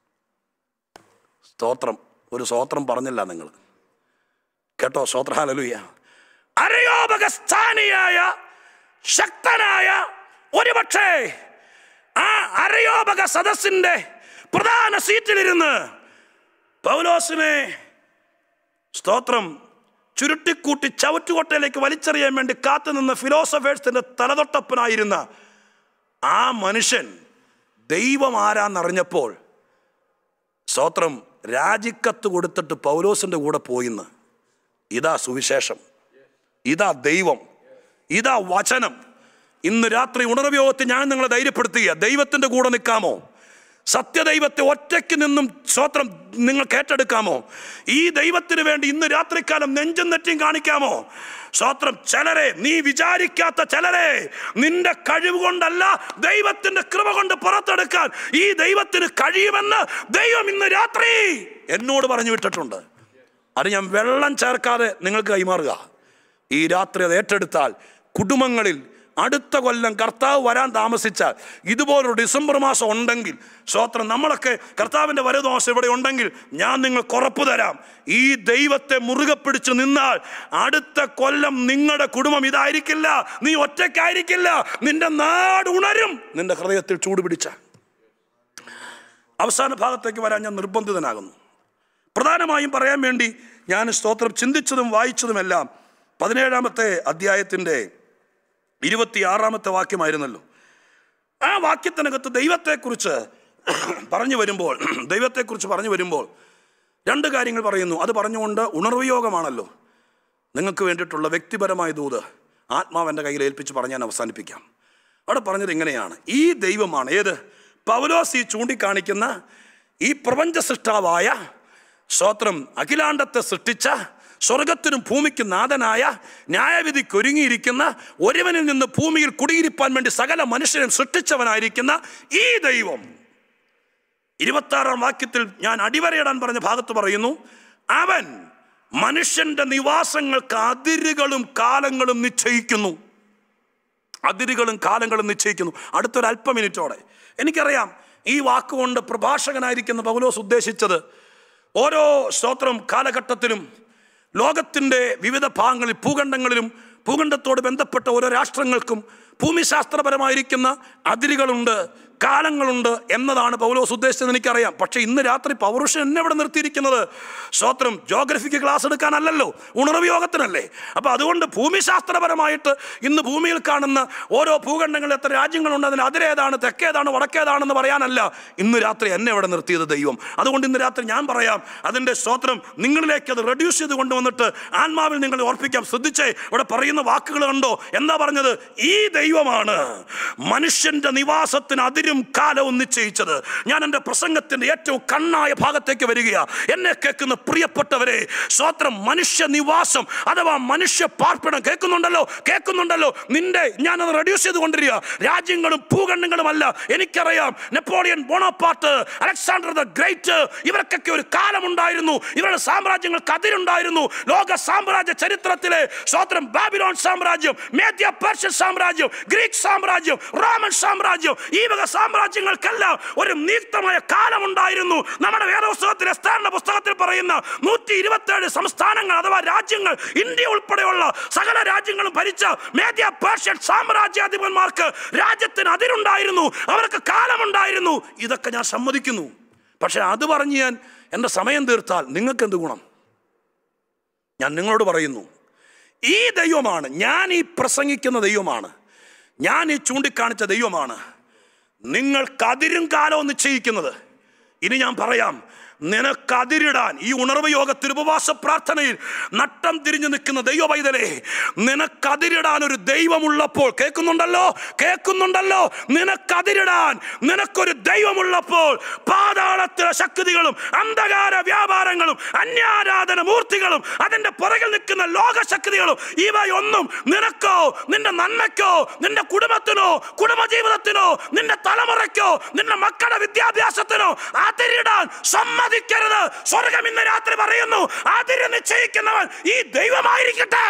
സ്തോത്രം ഒരു സ്തോത്രം പറഞ്ഞില്ല നിങ്ങൾ കേട്ടോ സ്തോത്രഹാലലുയ്യ അരയോപകസ്ഥാനിയായ ശക്തനായ ഒരുപക്ഷേ ആ അരയോപക സദസ്സിന്റെ പ്രധാന സീറ്റിലിരുന്ന് പൗലോസിനെ സ്തോത്രം ചുരുട്ടിക്കൂട്ടി ചവറ്റുകൊട്ടയിലേക്ക് വലിച്ചെറിയാൻ വേണ്ടി കാത്തുനിന്ന ഫിലോസഫേഴ്സിന്റെ തലതൊട്ടപ്പനായിരുന്ന ആ മനുഷ്യൻ ദൈവം ആരാന്നറിഞ്ഞപ്പോൾ സ്തോത്രം രാജിക്കത്ത് കൊടുത്തിട്ട് പൗലോസിന്റെ കൂടെ പോയിന്ന് ഇതാ സുവിശേഷം ഇതാ ദൈവം ഇതാ വചനം ഇന്ന് രാത്രി ഉണർവ്യോഗത്തിൽ ഞാൻ നിങ്ങളെ ധൈര്യപ്പെടുത്തുക ദൈവത്തിന്റെ കൂടെ നിൽക്കാമോ സത്യദൈവത്തെ ഒറ്റയ്ക്ക് നിന്നും സ്വത്രം നിങ്ങൾ ഏറ്റെടുക്കാമോ ഈ ദൈവത്തിന് വേണ്ടി ഇന്ന് രാത്രിക്കാലം നെഞ്ചും നെറ്റിയും കാണിക്കാമോ സ്വത്രം ചിലരെ നീ വിചാരിക്കാത്ത ചിലരെ നിന്റെ കഴിവ് കൊണ്ടല്ല ദൈവത്തിന്റെ കൃപ കൊണ്ട് പുറത്തെടുക്കാൻ ഈ ദൈവത്തിന് കഴിയുമെന്ന് ദൈവം ഇന്ന് രാത്രി എന്നോട് പറഞ്ഞു വിട്ടിട്ടുണ്ട് അത് ഞാൻ വെള്ളം ചേർക്കാതെ നിങ്ങൾക്ക് കൈമാറുക ഈ രാത്രി അത് ഏറ്റെടുത്താൽ കുടുംബങ്ങളിൽ അടുത്ത കൊല്ലം കർത്താവ് വരാൻ താമസിച്ചാൽ ഇതുപോലൊരു ഡിസംബർ മാസം ഉണ്ടെങ്കിൽ സ്വോത്രം നമ്മളൊക്കെ കർത്താവിൻ്റെ വരവ് മാസം ഇവിടെ ഉണ്ടെങ്കിൽ ഞാൻ നിങ്ങൾക്ക് ഉറപ്പ് തരാം ഈ ദൈവത്തെ മുറുകെ പിടിച്ച് നിന്നാൽ അടുത്ത കൊല്ലം നിങ്ങളുടെ കുടുംബം ഇതായിരിക്കില്ല നീ ഒറ്റയ്ക്കായിരിക്കില്ല നിന്റെ നാട് ഉണരും നിന്റെ ഹൃദയത്തിൽ ചൂട് പിടിച്ചാൽ അവസാന ഭാഗത്തേക്ക് വരാൻ ഞാൻ നിർബന്ധിതനാകുന്നു പ്രധാനമായും പറയാൻ വേണ്ടി ഞാൻ സ്തോത്രം ചിന്തിച്ചതും വായിച്ചതുമെല്ലാം പതിനേഴാമത്തെ അധ്യായത്തിൻ്റെ ഇരുപത്തിയാറാമത്തെ വാക്യമായിരുന്നല്ലോ ആ വാക്യത്തിനകത്ത് ദൈവത്തെക്കുറിച്ച് പറഞ്ഞു വരുമ്പോൾ ദൈവത്തെക്കുറിച്ച് പറഞ്ഞു വരുമ്പോൾ രണ്ട് കാര്യങ്ങൾ പറയുന്നു അത് പറഞ്ഞുകൊണ്ട് ഉണർവ് യോഗമാണല്ലോ നിങ്ങൾക്ക് വേണ്ടിയിട്ടുള്ള വ്യക്തിപരമായ ദൂത് ആത്മാവെൻ്റെ കയ്യിൽ ഏൽപ്പിച്ച് പറഞ്ഞ് ഞാൻ അവസാനിപ്പിക്കാം അവിടെ പറഞ്ഞത് ഇങ്ങനെയാണ് ഈ ദൈവമാണ് ഏത് പൗലോസ് ഈ ചൂണ്ടിക്കാണിക്കുന്ന ഈ പ്രപഞ്ച സൃഷ്ടാവായ സ്വത്രം അഖിലാണ്ടത്തെ സൃഷ്ടിച്ച സ്വർഗത്തിനും ഭൂമിക്കും നാഥനായ ന്യായവിധിക്ക് ഒരുങ്ങിയിരിക്കുന്ന ഒരുവനിൽ നിന്ന് ഭൂമിയിൽ കുടിയിരിപ്പാൻ വേണ്ടി സകല മനുഷ്യരും സൃഷ്ടിച്ചവനായിരിക്കുന്ന ഈ ദൈവം ഇരുപത്താറാം വാക്യത്തിൽ ഞാൻ അടിവരയിടാൻ പറഞ്ഞ ഭാഗത്ത് പറയുന്നു അവൻ മനുഷ്യന്റെ നിവാസങ്ങൾക്ക് അതിരുകളും കാലങ്ങളും നിശ്ചയിക്കുന്നു അതിരുകളും കാലങ്ങളും നിശ്ചയിക്കുന്നു അടുത്തൊരു അല്പ മിനിറ്റോടെ എനിക്കറിയാം ഈ വാക്കുകൊണ്ട് പ്രഭാഷകനായിരിക്കുന്ന പൗലോസ് ഉദ്ദേശിച്ചത് ഓരോ സ്തോത്രം കാലഘട്ടത്തിലും ലോകത്തിൻ്റെ വിവിധ ഭാഗങ്ങളിൽ ഭൂഖണ്ഡങ്ങളിലും ഭൂഖണ്ഡത്തോട് ബന്ധപ്പെട്ട ഓരോ രാഷ്ട്രങ്ങൾക്കും ഭൂമിശാസ്ത്രപരമായിരിക്കുന്ന അതിരുകളുണ്ട് കാലങ്ങളുണ്ട് എന്നതാണ് പൗലോസ് ഉദ്ദേശിച്ചത് എനിക്കറിയാം പക്ഷേ ഇന്ന് രാത്രി പൗരുഷൻ എന്നെ ഇവിടെ നിർത്തിയിരിക്കുന്നത് സ്വത്രം ജോഗ്രഫിക്ക് ക്ലാസ് എടുക്കാനല്ലല്ലോ ഉണർവ് യോഗത്തിനല്ലേ അപ്പോൾ അതുകൊണ്ട് ഭൂമിശാസ്ത്രപരമായിട്ട് ഇന്ന് ഭൂമിയിൽ കാണുന്ന ഓരോ ഭൂഖണ്ഡങ്ങളിൽ എത്ര രാജ്യങ്ങളുണ്ട് അതിന് അതിരേതാണ് തെക്കേതാണ് വടക്കേതാണെന്ന് പറയാനല്ല ഇന്ന് രാത്രി എന്നെ ഇവിടെ നിർത്തിയത് ദൈവം അതുകൊണ്ട് ഇന്ന് രാത്രി ഞാൻ പറയാം അതിൻ്റെ സ്തോത്രം നിങ്ങളിലേക്ക് അത് റെഡ്യൂസ് ചെയ്ത് കൊണ്ടുവന്നിട്ട് ആത്മാവിൽ നിങ്ങൾ ഓർപ്പിക്കാം ശ്രദ്ധിച്ചേ ഇവിടെ പറയുന്ന വാക്കുകൾ കണ്ടോ എന്താ പറഞ്ഞത് ഈ ദൈവമാണ് മനുഷ്യന്റെ നിവാസത്തിന് അതിരും കാലവും നിശ്ചയിച്ചത് ഞാൻ എൻ്റെ പ്രസംഗത്തിന്റെ ഏറ്റവും കണ്ണായ ഭാഗത്തേക്ക് വരികയാ എന്നെ കേൾക്കുന്ന പ്രിയപ്പെട്ടവരെ സ്വത്രം മനുഷ്യ നിവാസം അഥവാ മനുഷ്യ പാർപ്പിടം കേൾക്കുന്നുണ്ടല്ലോ കേൾക്കുന്നുണ്ടല്ലോ നിന്റെ ഞാനത് റെഡ്യൂസ് ചെയ്ത് കൊണ്ടിരിക്കുക രാജ്യങ്ങളും ഭൂഖണ്ഡങ്ങളുമല്ല എനിക്കറിയാം Napoleon Bonaparte Alexander the great ഇവർക്കൊക്കെ ഒരു കാലമുണ്ടായിരുന്നു ഇവരുടെ സാമ്രാജ്യങ്ങൾക്ക് അതിരുണ്ടായിരുന്നു ലോക സാമ്രാജ്യ ചരിത്രത്തിലെ സ്വത്രം ബാബിലോൺ സാമ്രാജ്യം മേദ്യ പേർഷ്യൻ സാമ്രാജ്യം ഗ്രീക്ക് സാമ്രാജ്യം റോമൻ സാമ്രാജ്യം ഈ വക സാമ്രാജ്യങ്ങൾക്കെല്ലാം ഒരു നിയുക്തമായ കാലമുണ്ടായിരുന്നു നമ്മുടെ വേദപുസ്തകത്തിലെ എസ്താറിന്റെ പുസ്തകത്തിൽ പറയുന്ന നൂറ്റി ഇരുപത്തേഴ് സംസ്ഥാനങ്ങൾ അഥവാ രാജ്യങ്ങൾ ഇന്ത്യ ഉൾപ്പെടെയുള്ള സകല രാജ്യങ്ങളും ഭരിച്ച മേദ്യ പേർഷ്യൻ സാമ്രാജ്യാധിപന്മാർക്ക് രാജ്യത്തിന് അതിരുണ്ടായിരുന്നു അവർക്ക് കാലമുണ്ടായിരുന്നു ഇതൊക്കെ ഞാൻ സമ്മതിക്കുന്നു പക്ഷെ അത് പറഞ്ഞ് ഞാൻ എൻ്റെ സമയം തീർത്താൽ നിങ്ങൾക്ക് എന്ത് ഗുണം ഞാൻ നിങ്ങളോട് പറയുന്നു ഈ ദൈവമാണ് ഞാൻ ഈ പ്രസംഗിക്കുന്ന ദൈവമാണ് ഞാൻ ഈ ചൂണ്ടിക്കാണിച്ച ദൈവമാണ് നിങ്ങൾക്ക് അതിരും കാലവും നിശ്ചയിക്കുന്നത് ഇനി ഞാൻ പറയാം നിനക്കതിരിടാൻ ഈ ഉണർവ് യോഗത്തിൽ ഉപവാസ പ്രാർത്ഥനയിൽ നട്ടം തിരിഞ്ഞു നിൽക്കുന്ന ദൈവ പൈതലേ നിനക്കതിരിടാൻ ഒരു ദൈവമുള്ളപ്പോൾ കേൾക്കുന്നുണ്ടല്ലോ കേൾക്കുന്നുണ്ടല്ലോ നിനക്കതിരിടാൻ നിനക്കൊരു ദൈവമുള്ളപ്പോൾ പാതാളത്തിലെ ശക്തികളും അന്ധകാര വ്യാപാരങ്ങളും അന്യാരാധന മൂർത്തികളും അതിന്റെ പുറകിൽ നിൽക്കുന്ന ലോകശക്തികളും ഇവയൊന്നും നിനക്കോ നിന്റെ നന്മയ്ക്കോ നിന്റെ കുടുംബത്തിനോ കുടുംബജീവിതത്തിനോ നിന്റെ തലമുറയ്ക്കോ നിന്റെ മക്കളുടെ വിദ്യാഭ്യാസത്തിനോ അതിരിടാൻ സമ്മതിക്കരുത് സ്വർഗം ഇന്ന് രാത്രി പറയുന്നു അതിര് നിശ്ചയിക്കുന്നവൻ ഈ ദൈവമായിരിക്കട്ടെ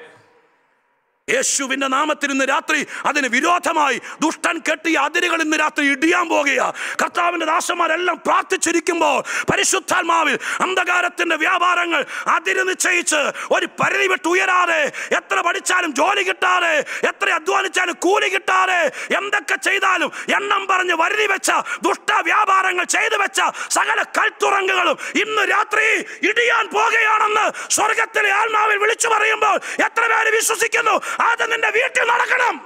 യേശുവിന്റെ നാമത്തിൽ ഇന്ന് രാത്രി അതിന് വിരോധമായി ദുഷ്ടൻ കെട്ടിയ അതിരുകൾ ഇന്ന് രാത്രി ഇടിയാൻ പോകുക കർത്താവിന്റെ ദാസന്മാരെല്ലാം പ്രാർത്ഥിച്ചിരിക്കുമ്പോൾ പരിശുദ്ധാത്മാവിൽ അന്ധകാരത്തിന്റെ വ്യാപാരങ്ങൾ അതിര് നിശ്ചയിച്ച് ഒരു പരിധി വിട്ട് ഉയരാതെ എത്ര പഠിച്ചാലും ജോലി കിട്ടാതെ എത്ര അധ്വാനിച്ചാലും കൂലി കിട്ടാതെ എന്തൊക്കെ ചെയ്താലും എണ്ണം പറഞ്ഞ് വരുതി വെച്ച ദുഷ്ട വ്യാപാരങ്ങൾ ചെയ്തു വെച്ച സകല കൽത്തുറങ്ങുകളും ഇന്ന് രാത്രി ഇടിയാൻ പോകുകയാണെന്ന് സ്വർഗത്തിലെ ആത്മാവിൽ വിളിച്ചു പറയുമ്പോൾ എത്ര പേര് വിശ്വസിക്കുന്നു അത് നിന്റെ വീട്ടിൽ നടക്കണം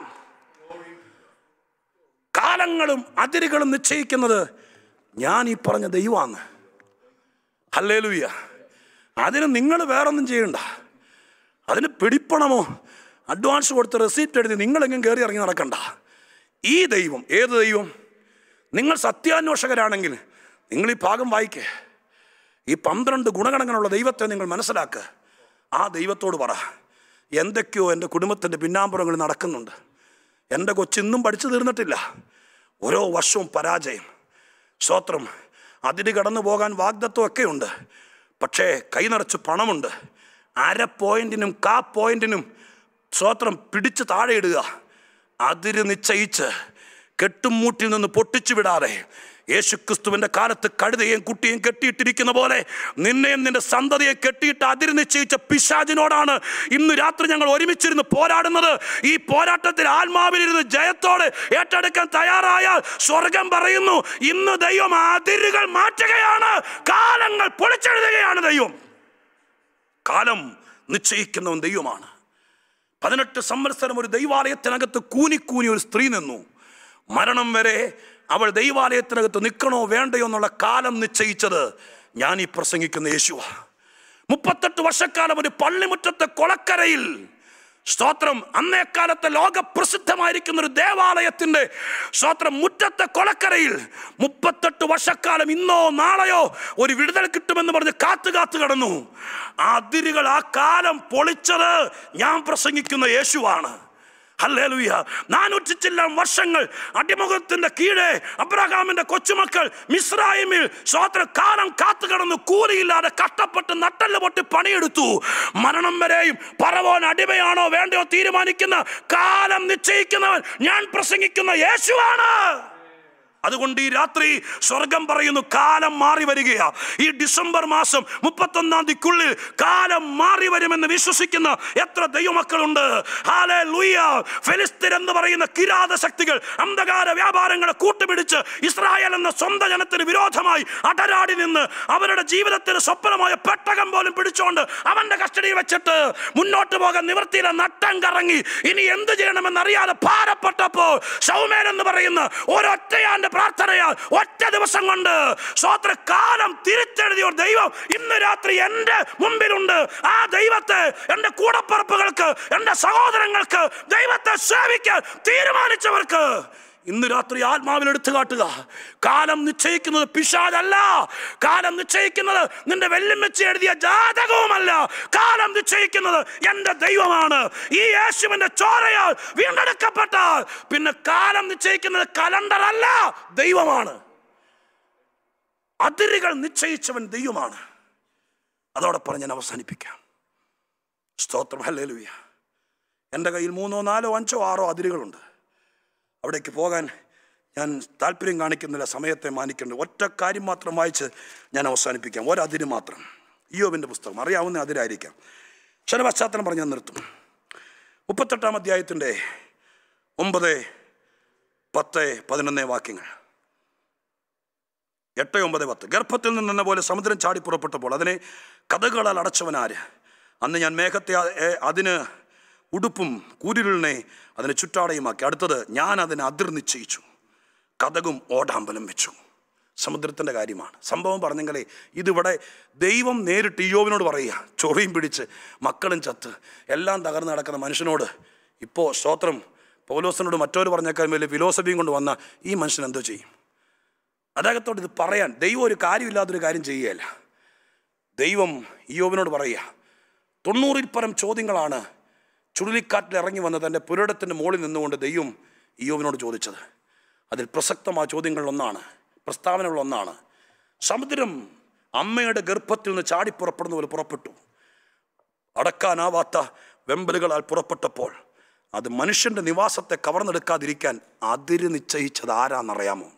കാലങ്ങളും അതിരുകളും നിശ്ചയിക്കുന്നത് ഞാൻ ഈ പറഞ്ഞ ദൈവമാണ് ഹല്ലേലൂയ അതിന് നിങ്ങൾ വേറൊന്നും ചെയ്യണ്ട അതിന് പിടിപ്പണമോ അഡ്വാൻസ് കൊടുത്ത് റെസീപ്റ്റ് എഴുതി നിങ്ങളെങ്കിലും കയറി ഇറങ്ങി നടക്കണ്ട ഈ ദൈവം ഏത് ദൈവം നിങ്ങൾ സത്യാന്വേഷകരാണെങ്കിൽ നിങ്ങൾ ഈ ഭാഗം വായിക്കേ ഈ പന്ത്രണ്ട് ഗുണഗണങ്ങളുള്ള ദൈവത്തെ നിങ്ങൾ മനസ്സിലാക്കുക ആ ദൈവത്തോട് പറ എന്തൊക്കെയോ എൻ്റെ കുടുംബത്തിൻ്റെ പിന്നാമ്പുറങ്ങളിൽ നടക്കുന്നുണ്ട് എൻ്റെ കൊച്ചിന്നും പഠിച്ചു തീർന്നിട്ടില്ല ഓരോ വർഷവും പരാജയം സ്വത്രം അതിന് കടന്നു പോകാൻ വാഗ്ദത്വമൊക്കെ ഉണ്ട് പക്ഷേ കൈ നിറച്ച് പണമുണ്ട് അര പോയിന്റിനും കാ പോയിന്റിനും സ്വത്രം പിടിച്ച് താഴെ ഇടുക അതിര് നിശ്ചയിച്ച് കെട്ടുമൂട്ടിൽ നിന്ന് പൊട്ടിച്ചു വിടാതെ യേശുക്രിസ്തുവിന്റെ കാലത്ത് കഴുതയെയും കുട്ടിയെയും കെട്ടിയിട്ടിരിക്കുന്ന പോലെ നിന്നെയും നിന്റെ സന്തതിയെ കെട്ടിയിട്ട് അതിര് നിശ്ചയിച്ച പിശാചിനോടാണ് ഇന്ന് രാത്രി ഞങ്ങൾ ഒരുമിച്ചിരുന്ന് പോരാടുന്നത് ഈ പോരാട്ടത്തിൽ ആത്മാവിലിരുന്ന് ജയത്തോടെ ഏറ്റെടുക്കാൻ തയ്യാറായാൽ സ്വർഗം പറയുന്നു ഇന്ന് ദൈവം അതിരുകൾ മാറ്റുകയാണ് കാലങ്ങൾ പൊളിച്ചെഴുതുകയാണ് ദൈവം കാലം നിശ്ചയിക്കുന്നവൻ ദൈവമാണ് പതിനെട്ട് സംവത്സരം ഒരു ദൈവാലയത്തിനകത്ത് കൂനിക്കൂനി ഒരു സ്ത്രീ നിന്നു മരണം വരെ അവൾ ദൈവാലയത്തിനകത്ത് നിൽക്കണോ വേണ്ടയോ എന്നുള്ള കാലം നിശ്ചയിച്ചത് ഞാൻ ഈ പ്രസംഗിക്കുന്ന യേശുവ മുപ്പത്തെട്ട് വർഷക്കാലം ഒരു പള്ളിമുറ്റത്തെ കൊളക്കരയിൽ സ്തോത്രം അന്നേക്കാലത്തെ ലോകപ്രസിദ്ധമായിരിക്കുന്ന ഒരു ദേവാലയത്തിന്റെ സ്തോത്രം മുറ്റത്തെ കൊളക്കരയിൽ മുപ്പത്തെട്ട് വർഷക്കാലം ഇന്നോ നാളെയോ ഒരു വിടുതൽ കിട്ടുമെന്ന് പറഞ്ഞ് കാത്തു കാത്തു കടന്നു ആ അതിരുകൾ ആ കാലം പൊളിച്ചത് ഞാൻ പ്രസംഗിക്കുന്ന യേശുവാണ് ഹല്ലേലൂയ നാനൂറ്റി ചില്ലാം വർഷങ്ങൾ അടിമുഖത്തിന്റെ കീഴെ അബ്രഹാമിന്റെ കൊച്ചുമക്കൾ മിസ്രായിമിൽ സ്വാത്ര കാലം കാത്തു കടന്നു കൂലിയില്ലാതെ കഷ്ടപ്പെട്ട് നട്ടല് പൊട്ടി പണിയെടുത്തു മരണം വരെയും പറവോൻ അടിമയാണോ വേണ്ടയോ തീരുമാനിക്കുന്ന കാലം നിശ്ചയിക്കുന്നവൻ ഞാൻ പ്രസംഗിക്കുന്ന യേശുവാണ് അതുകൊണ്ട് ഈ രാത്രി സ്വർഗം പറയുന്നു കാലം മാറി വരികയാ ഈ ഡിസംബർ മാസം മുപ്പത്തൊന്നാം തീയതിക്കുള്ളിൽ കാലം മാറി വരുമെന്ന് വിശ്വസിക്കുന്ന എത്ര ദൈവമക്കളുണ്ട് ഹാലേ ലൂയ ഫെലിസ്തീൻ എന്ന് പറയുന്ന കിരാത ശക്തികൾ അന്ധകാര വ്യാപാരങ്ങളെ കൂട്ടുപിടിച്ച് ഇസ്രായേൽ എന്ന സ്വന്തം ജനത്തിന് വിരോധമായി അടരാടി നിന്ന് അവരുടെ ജീവിതത്തിന് സ്വപ്നമായ പെട്ടകം പോലും പിടിച്ചുകൊണ്ട് അവന്റെ കസ്റ്റഡിയിൽ വെച്ചിട്ട് മുന്നോട്ട് പോകാൻ നിവൃത്തിയിലെ നട്ടം കറങ്ങി ഇനി എന്ത് ചെയ്യണമെന്ന് അറിയാതെ ഭാരപ്പെട്ടപ്പോൾ ഷൗമേൻ എന്ന് പറയുന്ന ഒരൊറ്റയാന്റെ പ്രാർത്ഥനയാൽ ഒറ്റ ദിവസം കൊണ്ട് സ്വോത്ര കാലം തിരിച്ചെഴുതിയ ഒരു ദൈവം ഇന്ന് രാത്രി എൻ്റെ മുമ്പിലുണ്ട് ആ ദൈവത്തെ എൻ്റെ കൂടപ്പറപ്പുകൾക്ക് എൻ്റെ സഹോദരങ്ങൾക്ക് ദൈവത്തെ സേവിക്കാൻ തീരുമാനിച്ചവർക്ക് ഇന്ന് രാത്രി ആത്മാവിൽ എടുത്തു കാട്ടുക കാലം നിശ്ചയിക്കുന്നത് പിശാദല്ല കാലം നിശ്ചയിക്കുന്നത് നിന്റെ വെല്ലുമിച്ച് എഴുതിയ ജാതകവുമല്ല കാലം നിശ്ചയിക്കുന്നത് എൻ്റെ ദൈവമാണ് ഈ യേശുവിന്റെ ചോരയാൽ വീണ്ടെടുക്കപ്പെട്ടാൽ പിന്നെ കാലം നിശ്ചയിക്കുന്നത് കലണ്ടർ അല്ല ദൈവമാണ് അതിരുകൾ നിശ്ചയിച്ചവൻ ദൈവമാണ് അതോടെ പറഞ്ഞ് ഞാൻ അവസാനിപ്പിക്കാം സ്തോത്രം ഹല്ലേലൂയ എൻ്റെ കയ്യിൽ മൂന്നോ നാലോ അഞ്ചോ ആറോ അതിരുകളുണ്ട് അവിടേക്ക് പോകാൻ ഞാൻ താല്പര്യം കാണിക്കുന്നില്ല സമയത്തെ മാനിക്കുന്നുണ്ട് ഒറ്റ കാര്യം മാത്രം വായിച്ച് ഞാൻ അവസാനിപ്പിക്കാം ഒരതിര് മാത്രം ഇയോബിൻ്റെ പുസ്തകം അറിയാവുന്ന അതിരായിരിക്കാം ചില പശ്ചാത്തലം പറഞ്ഞ് ഞാൻ നിർത്തും മുപ്പത്തെട്ടാം അധ്യായത്തിൻ്റെ ഒമ്പത് പത്ത് പതിനൊന്ന് വാക്യങ്ങൾ എട്ട് ഒമ്പത് പത്ത് ഗർഭത്തിൽ നിന്നെന്ന പോലെ സമുദ്രം ചാടി പുറപ്പെട്ടപ്പോൾ അതിനെ കഥകളാൽ അടച്ചവനാര് അന്ന് ഞാൻ മേഘത്തെ അ- ഏ, അതിന് ഉടുപ്പും കൂരിരുളിനെ അതിന് ചുറ്റാടയുമാക്കി അടുത്തത് ഞാൻ അതിനെ അതിർ നിശ്ചയിച്ചു കഥകും ഓടാമ്പലം വെച്ചു സമുദ്രത്തിൻ്റെ കാര്യമാണ് സംഭവം പറഞ്ഞെങ്കിലേ ഇതിവിടെ ദൈവം നേരിട്ട് ഇയോവിനോട് പറയുക ചൊറിയും പിടിച്ച് മക്കളും ചത്ത് എല്ലാം തകർന്ന് നടക്കുന്ന മനുഷ്യനോട് ഇപ്പോൾ സ്തോത്രം പൗലോസിനോട് മറ്റൊരു പറഞ്ഞേക്കാൻ വലിയ ഫിലോസഫിയും കൊണ്ട് വന്ന ഈ മനുഷ്യൻ എന്തോ ചെയ്യും അദ്ദേഹത്തോട് ഇത് പറയാൻ ദൈവം ഒരു കാര്യമില്ലാത്തൊരു കാര്യം ചെയ്യുകയല്ല ദൈവം ഇയോബിനോട് പറയുക തൊണ്ണൂറിൽ പരം ചോദ്യങ്ങളാണ് ചുഴലിക്കാറ്റിൽ ഇറങ്ങി വന്ന തൻ്റെ പുരടത്തിൻ്റെ മുകളിൽ നിന്നുകൊണ്ട് ദൈവം ഇയോബിനോട് ചോദിച്ചത് അതിൽ പ്രസക്തമായ ചോദ്യങ്ങളിലൊന്നാണ് പ്രസ്താവനകളൊന്നാണ് സമുദ്രം അമ്മയുടെ ഗർഭത്തിൽ നിന്ന് ചാടിപ്പുറപ്പെടുന്ന പോലെ പുറപ്പെട്ടു അടക്കാനാവാത്ത വെമ്പലുകളാൽ പുറപ്പെട്ടപ്പോൾ അത് മനുഷ്യന്റെ നിവാസത്തെ കവർന്നെടുക്കാതിരിക്കാൻ അതിര് നിശ്ചയിച്ചത് ആരാന്നറിയാമോ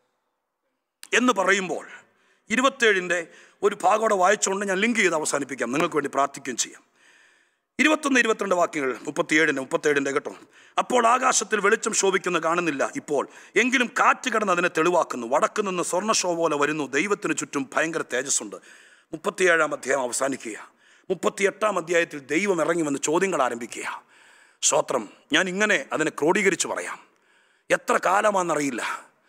എന്ന് പറയുമ്പോൾ ഇരുപത്തേഴിൻ്റെ ഒരു ഭാഗോടെ വായിച്ചുകൊണ്ട് ഞാൻ ലിങ്ക് ചെയ്ത് അവസാനിപ്പിക്കാം നിങ്ങൾക്ക് വേണ്ടി പ്രാർത്ഥിക്കുകയും ചെയ്യാം ഇരുപത്തൊന്ന് ഇരുപത്തിരണ്ട് വാക്യങ്ങൾ മുപ്പത്തിയേഴിൻ്റെ മുപ്പത്തേഴിൻ്റെ കേട്ടോ അപ്പോൾ ആകാശത്തിൽ വെളിച്ചം ശോഭിക്കുന്ന കാണുന്നില്ല ഇപ്പോൾ എങ്കിലും കാറ്റ് കടന്ന് അതിനെ തെളിവാക്കുന്നു വടക്ക് നിന്ന് സ്വർണ്ണശോ പോലെ വരുന്നു ദൈവത്തിന് ചുറ്റും ഭയങ്കര തേജസ്സുണ്ട് മുപ്പത്തിയേഴാം അധ്യായം അവസാനിക്കുക മുപ്പത്തിയെട്ടാം അധ്യായത്തിൽ ദൈവം ഇറങ്ങി വന്ന് ചോദ്യങ്ങൾ ആരംഭിക്കുക സ്വത്രം ഞാൻ ഇങ്ങനെ അതിനെ ക്രോഡീകരിച്ച് പറയാം എത്ര കാലമാണെന്നറിയില്ല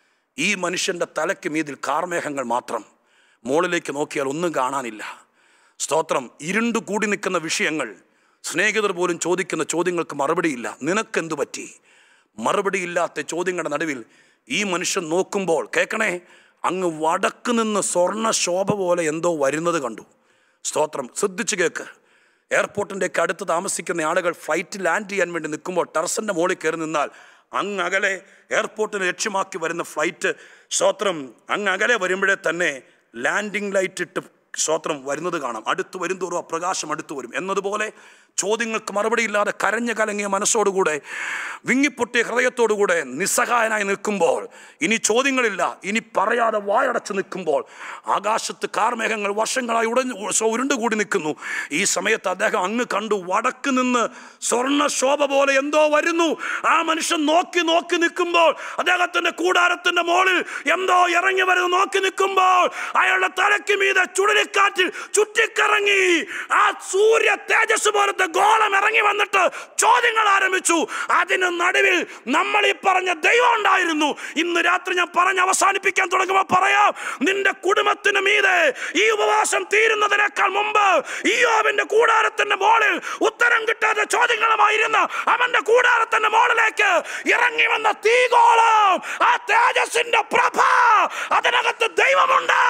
ഈ മനുഷ്യൻ്റെ തലയ്ക്ക് മീതിൽ കാർമേഘങ്ങൾ മാത്രം മുകളിലേക്ക് നോക്കിയാൽ ഒന്നും കാണാനില്ല സ്തോത്രം ഇരുണ്ടു കൂടി നിൽക്കുന്ന വിഷയങ്ങൾ സ്നേഹിതർ പോലും ചോദിക്കുന്ന ചോദ്യങ്ങൾക്ക് മറുപടിയില്ല നിനക്കെന്തു പറ്റി മറുപടിയില്ലാത്ത ചോദ്യങ്ങളുടെ നടുവിൽ ഈ മനുഷ്യൻ നോക്കുമ്പോൾ കേൾക്കണേ അങ്ങ് വടക്ക് നിന്ന് സ്വർണ്ണ ശോഭ പോലെ എന്തോ വരുന്നത് കണ്ടു സ്തോത്രം ശ്രദ്ധിച്ചു കേൾക്ക് എയർപോർട്ടിൻ്റെയൊക്കെ അടുത്ത് താമസിക്കുന്ന ആളുകൾ ഫ്ലൈറ്റ് ലാൻഡ് ചെയ്യാൻ വേണ്ടി നിൽക്കുമ്പോൾ ടെറസിൻ്റെ മുകളിൽ കയറി നിന്നാൽ അങ്ങ് അകലെ എയർപോർട്ടിനെ ലക്ഷ്യമാക്കി വരുന്ന ഫ്ലൈറ്റ് സ്തോത്രം അങ്ങ് അകലെ വരുമ്പോഴേ തന്നെ ലാൻഡിംഗ് ലൈറ്റ് ഇട്ട് സ്തോത്രം വരുന്നത് കാണാം അടുത്ത് വരും തോറും ആ പ്രകാശം അടുത്ത് വരും എന്നതുപോലെ ചോദ്യങ്ങൾക്ക് മറുപടിയില്ലാതെ കരഞ്ഞ കലങ്ങിയ മനസ്സോടുകൂടെ വിങ്ങിപ്പൊട്ടിയ ഹൃദയത്തോടുകൂടെ നിസ്സഹായനായി നിൽക്കുമ്പോൾ ഇനി ചോദ്യങ്ങളില്ല ഇനി പറയാതെ വായടച്ച് നിൽക്കുമ്പോൾ ആകാശത്ത് കാർമേഘങ്ങൾ വർഷങ്ങളായി ഉടഞ്ഞു ഉരുണ്ടുകൂടി നിൽക്കുന്നു ഈ സമയത്ത് അദ്ദേഹം അങ്ങ് കണ്ടു വടക്ക് നിന്ന് സ്വർണ്ണ ശോഭ പോലെ എന്തോ വരുന്നു ആ മനുഷ്യൻ നോക്കി നോക്കി നിൽക്കുമ്പോൾ അദ്ദേഹത്തിന്റെ കൂടാരത്തിന്റെ മുകളിൽ എന്തോ ഇറങ്ങി വരുന്നു നോക്കി നിൽക്കുമ്പോൾ അയാളുടെ തലയ്ക്ക് മീതെ ചുഴലിക്കാറ്റിൽ ചുറ്റിക്കറങ്ങി ആ സൂര്യ തേജസ് പോലത്തെ ഗോളം ഇറങ്ങി വന്നിട്ട് ചോദ്യങ്ങൾ ആരംഭിച്ചു അതിന് നടുവിൽ നമ്മൾ ഈ പറഞ്ഞ ദൈവം ഉണ്ടായിരുന്നു ഇന്ന് രാത്രി ഞാൻ പറഞ്ഞ് അവസാനിപ്പിക്കാൻ തുടങ്ങുമ്പോൾ പറയാം നിന്റെ കുടുംബത്തിന് മീതെ ഈ ഉപവാസം തീരുന്നതിനേക്കാൾ മുമ്പ് ഈ യോബിന്റെ കൂടാരത്തിന്റെ മുകളിൽ ഉത്തരം കിട്ടാത്ത ചോദ്യങ്ങളുമായിരുന്ന അവന്റെ കൂടാരത്തിന്റെ മുകളിലേക്ക് ഇറങ്ങി വന്ന തീഗോളം ആ തേജസ്സിന്റെ പ്രഭ അതിനകത്ത് ദൈവമുണ്ട്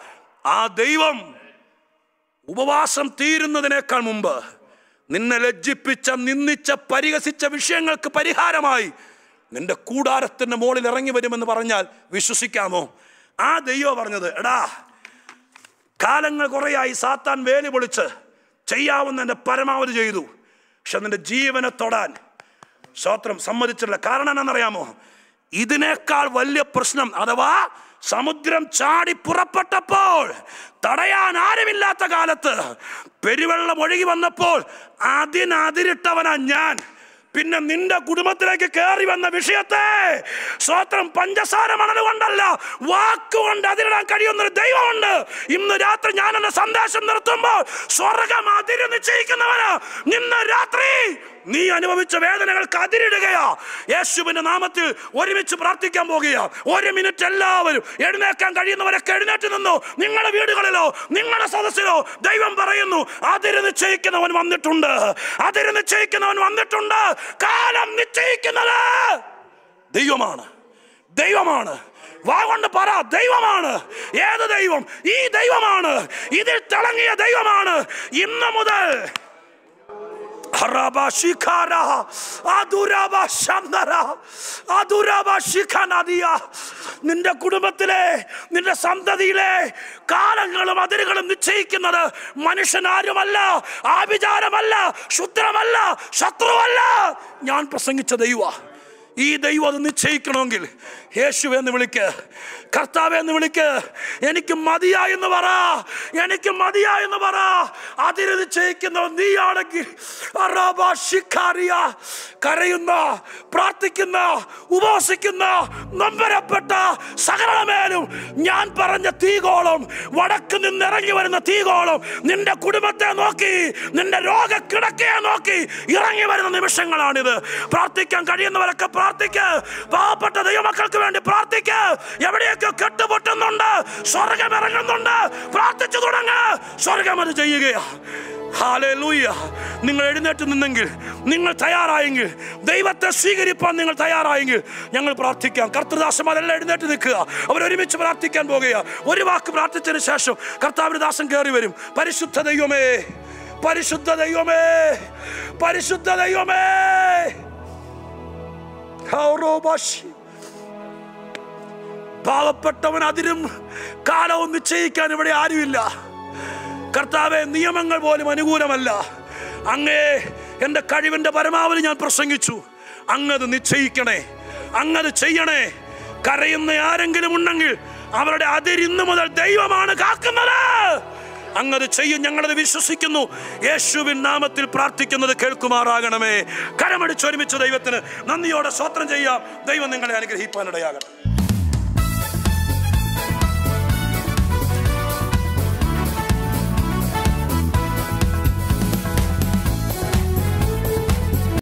ആ ദൈവം ഉപവാസം തീരുന്നതിനേക്കാൾ മുമ്പ് നിന്നെ ലജ്ജിപ്പിച്ച നിന്ദിച്ച പരിഹസിച്ച വിഷയങ്ങൾക്ക് പരിഹാരമായി നിന്റെ കൂടാരത്തിന്റെ മുകളിൽ ഇറങ്ങി വരുമെന്ന് പറഞ്ഞാൽ വിശ്വസിക്കാമോ ആ ദൈവം പറഞ്ഞത് എടാ കാലങ്ങൾ കുറേയായി സാത്താൻ വേലി പൊളിച്ച് ചെയ്യാവുന്നതിൻ്റെ പരമാവധി ചെയ്തു പക്ഷെ നിന്റെ ജീവനെ തൊടാൻ സ്വത്രം സമ്മതിച്ചില്ല കാരണം എന്നാണെന്നറിയാമോ ഇതിനേക്കാൾ വലിയ പ്രശ്നം അഥവാ സമുദ്രം ചാടി പുറപ്പെട്ടപ്പോൾ തടയാൻ ആരുമില്ലാത്ത കാലത്ത് പെരുവെള്ളം ഒഴുകി വന്നപ്പോൾ അതിനതിരിട്ടവനാ ഞാൻ പിന്നെ നിന്റെ കുടുംബത്തിലേക്ക് കയറി വന്ന വിഷയത്തെ സ്വത്രം പഞ്ചസാര മണൽ കൊണ്ടല്ല വാക്കുകൊണ്ട് അതിരിടാൻ കഴിയുന്ന ഒരു ദൈവമുണ്ട് ഇന്ന് രാത്രി ഞാൻ എന്റെ സന്ദേശം നിർത്തുമ്പോൾ സ്വർഗം അതിര് നിശ്ചയിക്കുന്നവന് ഇന്ന് രാത്രി നീ അനുഭവിച്ച വേദനകൾക്ക് അതിരിടുകയാ യേശുവിന്റെ നാമത്തിൽ ഒരുമിച്ച് പ്രാർത്ഥിക്കാൻ പോകുകയാ ഒരു മിനിറ്റ് എല്ലാവരും എഴുന്നേക്കാൻ കഴിയുന്നവരൊക്കെ എഴുന്നേറ്റ് നിന്നു നിങ്ങളുടെ വീടുകളിലോ നിങ്ങളുടെ സദസ്സിലോ ദൈവം പറയുന്നു അതിര് നിശ്ചയിക്കുന്നവൻ വന്നിട്ടുണ്ട് അതിര് നിശ്ചയിക്കുന്നവൻ വന്നിട്ടുണ്ട് കാലം നിശ്ചയിക്കുന്നത് ദൈവമാണ് ദൈവമാണ് വാ കൊണ്ട് പറ ദൈവമാണ് ഏത് ദൈവം ഈ ദൈവമാണ് ഇതിൽ തിളങ്ങിയ ദൈവമാണ് ഇന്ന് മുതൽ അറബശിഖാര, അതുരബശംനര, അതുരബശിഖനദിയ. നിന്റെ കുടുംബത്തിലെ നിന്റെ സന്തതിയിലെ കാലങ്ങളും അതിരുകളും നിശ്ചയിക്കുന്നത് മനുഷ്യനാരുമല്ല ആഭിചാരമല്ല ശുദ്രമല്ല ശത്രുവല്ല ഞാൻ പ്രസംഗിച്ച ദൈവ ഈ ദൈവം അത് നിശ്ചയിക്കണമെങ്കിൽ യേശു എന്ന് വിളിക്ക് കർത്താവ് എന്ന് വിളിക്ക് എനിക്ക് മതിയായെന്ന് പറ എനിക്ക് മതിയായെന്ന് പറ അതിന് നിശ്ചയിക്കുന്നവൻ നീയാണെങ്കിൽ അറാബ ശിഖാരിയ. കരയുന്ന പ്രാർത്ഥിക്കുന്ന ഉപവസിക്കുന്ന നൊമ്പരപ്പെട്ട സകലമേലും ഞാൻ പറഞ്ഞ തീകോളം വടക്ക് നിന്ന് ഇറങ്ങി വരുന്ന തീകോളം നിന്റെ കുടുംബത്തെ നോക്കി നിന്റെ രോഗക്കിടക്കയെ നോക്കി ഇറങ്ങി വരുന്ന നിമിഷങ്ങളാണിത് പ്രാർത്ഥിക്കാൻ കഴിയുന്നവരൊക്കെ പ്രാർത്ഥിക്ക് പാവപ്പെട്ട ദൈവമക്കൾക്ക് വേണ്ടി പ്രാർത്ഥിക്ക് എവിടെയൊക്കെ കെട്ടുപൊട്ടുന്നുണ്ട് സ്വർഗം ഇറങ്ങുന്നുണ്ട് പ്രാർത്ഥിച്ചു തുടങ്ങ സ്വർഗം അത് ചെയ്യുകയാ ഹാലൂയ്യ നിങ്ങൾ എഴുന്നേറ്റ് നിന്നെങ്കിൽ നിങ്ങൾ തയ്യാറായെങ്കിൽ ദൈവത്തെ സ്വീകരിപ്പാൻ നിങ്ങൾ തയ്യാറായെങ്കിൽ ഞങ്ങൾ പ്രാർത്ഥിക്കാം കർത്തൃദാസന്മാരെല്ലാം എഴുന്നേറ്റ് നിൽക്കുക അവർ ഒരുമിച്ച് പ്രാർത്ഥിക്കാൻ പോകുക ഒരു വാക്ക് പ്രാർത്ഥിച്ചതിന് ശേഷം കർത്താവിന് ദാസൻ കയറി വരും പരിശുദ്ധ ദൈവമേ പരിശുദ്ധ ദൈവമേ പരിശുദ്ധ ദൈവമേ ഹൗറോബാഷി. പാവപ്പെട്ടവൻ അതിരും കാലവും നിശ്ചയിക്കാൻ ഇവിടെ ആരുമില്ല കർത്താവെ നിയമങ്ങൾ പോലും അനുകൂലമല്ല അങ്ങേ എൻ്റെ കഴിവിൻ്റെ പരമാവധി ഞാൻ പ്രസംഗിച്ചു അങ്ങത് നിശ്ചയിക്കണേ അങ്ങത് ചെയ്യണേ കരയുന്ന ആരെങ്കിലും ഉണ്ടെങ്കിൽ അവരുടെ അതിരിന്നു മുതൽ ദൈവമാണ് കാക്കുന്നത് അങ്ങത് ചെയ്യും ഞങ്ങളത് വിശ്വസിക്കുന്നു യേശുവിൻ നാമത്തിൽ പ്രാർത്ഥിക്കുന്നത് കേൾക്കുമാറാകണമേ കരമടിച്ചൊരുമിച്ച് ദൈവത്തിന് നന്ദിയോടെ സ്വത്രം ചെയ്യാം ദൈവം നിങ്ങളെ അനുഗ്രഹിപ്പാനിടയാകട്ടെ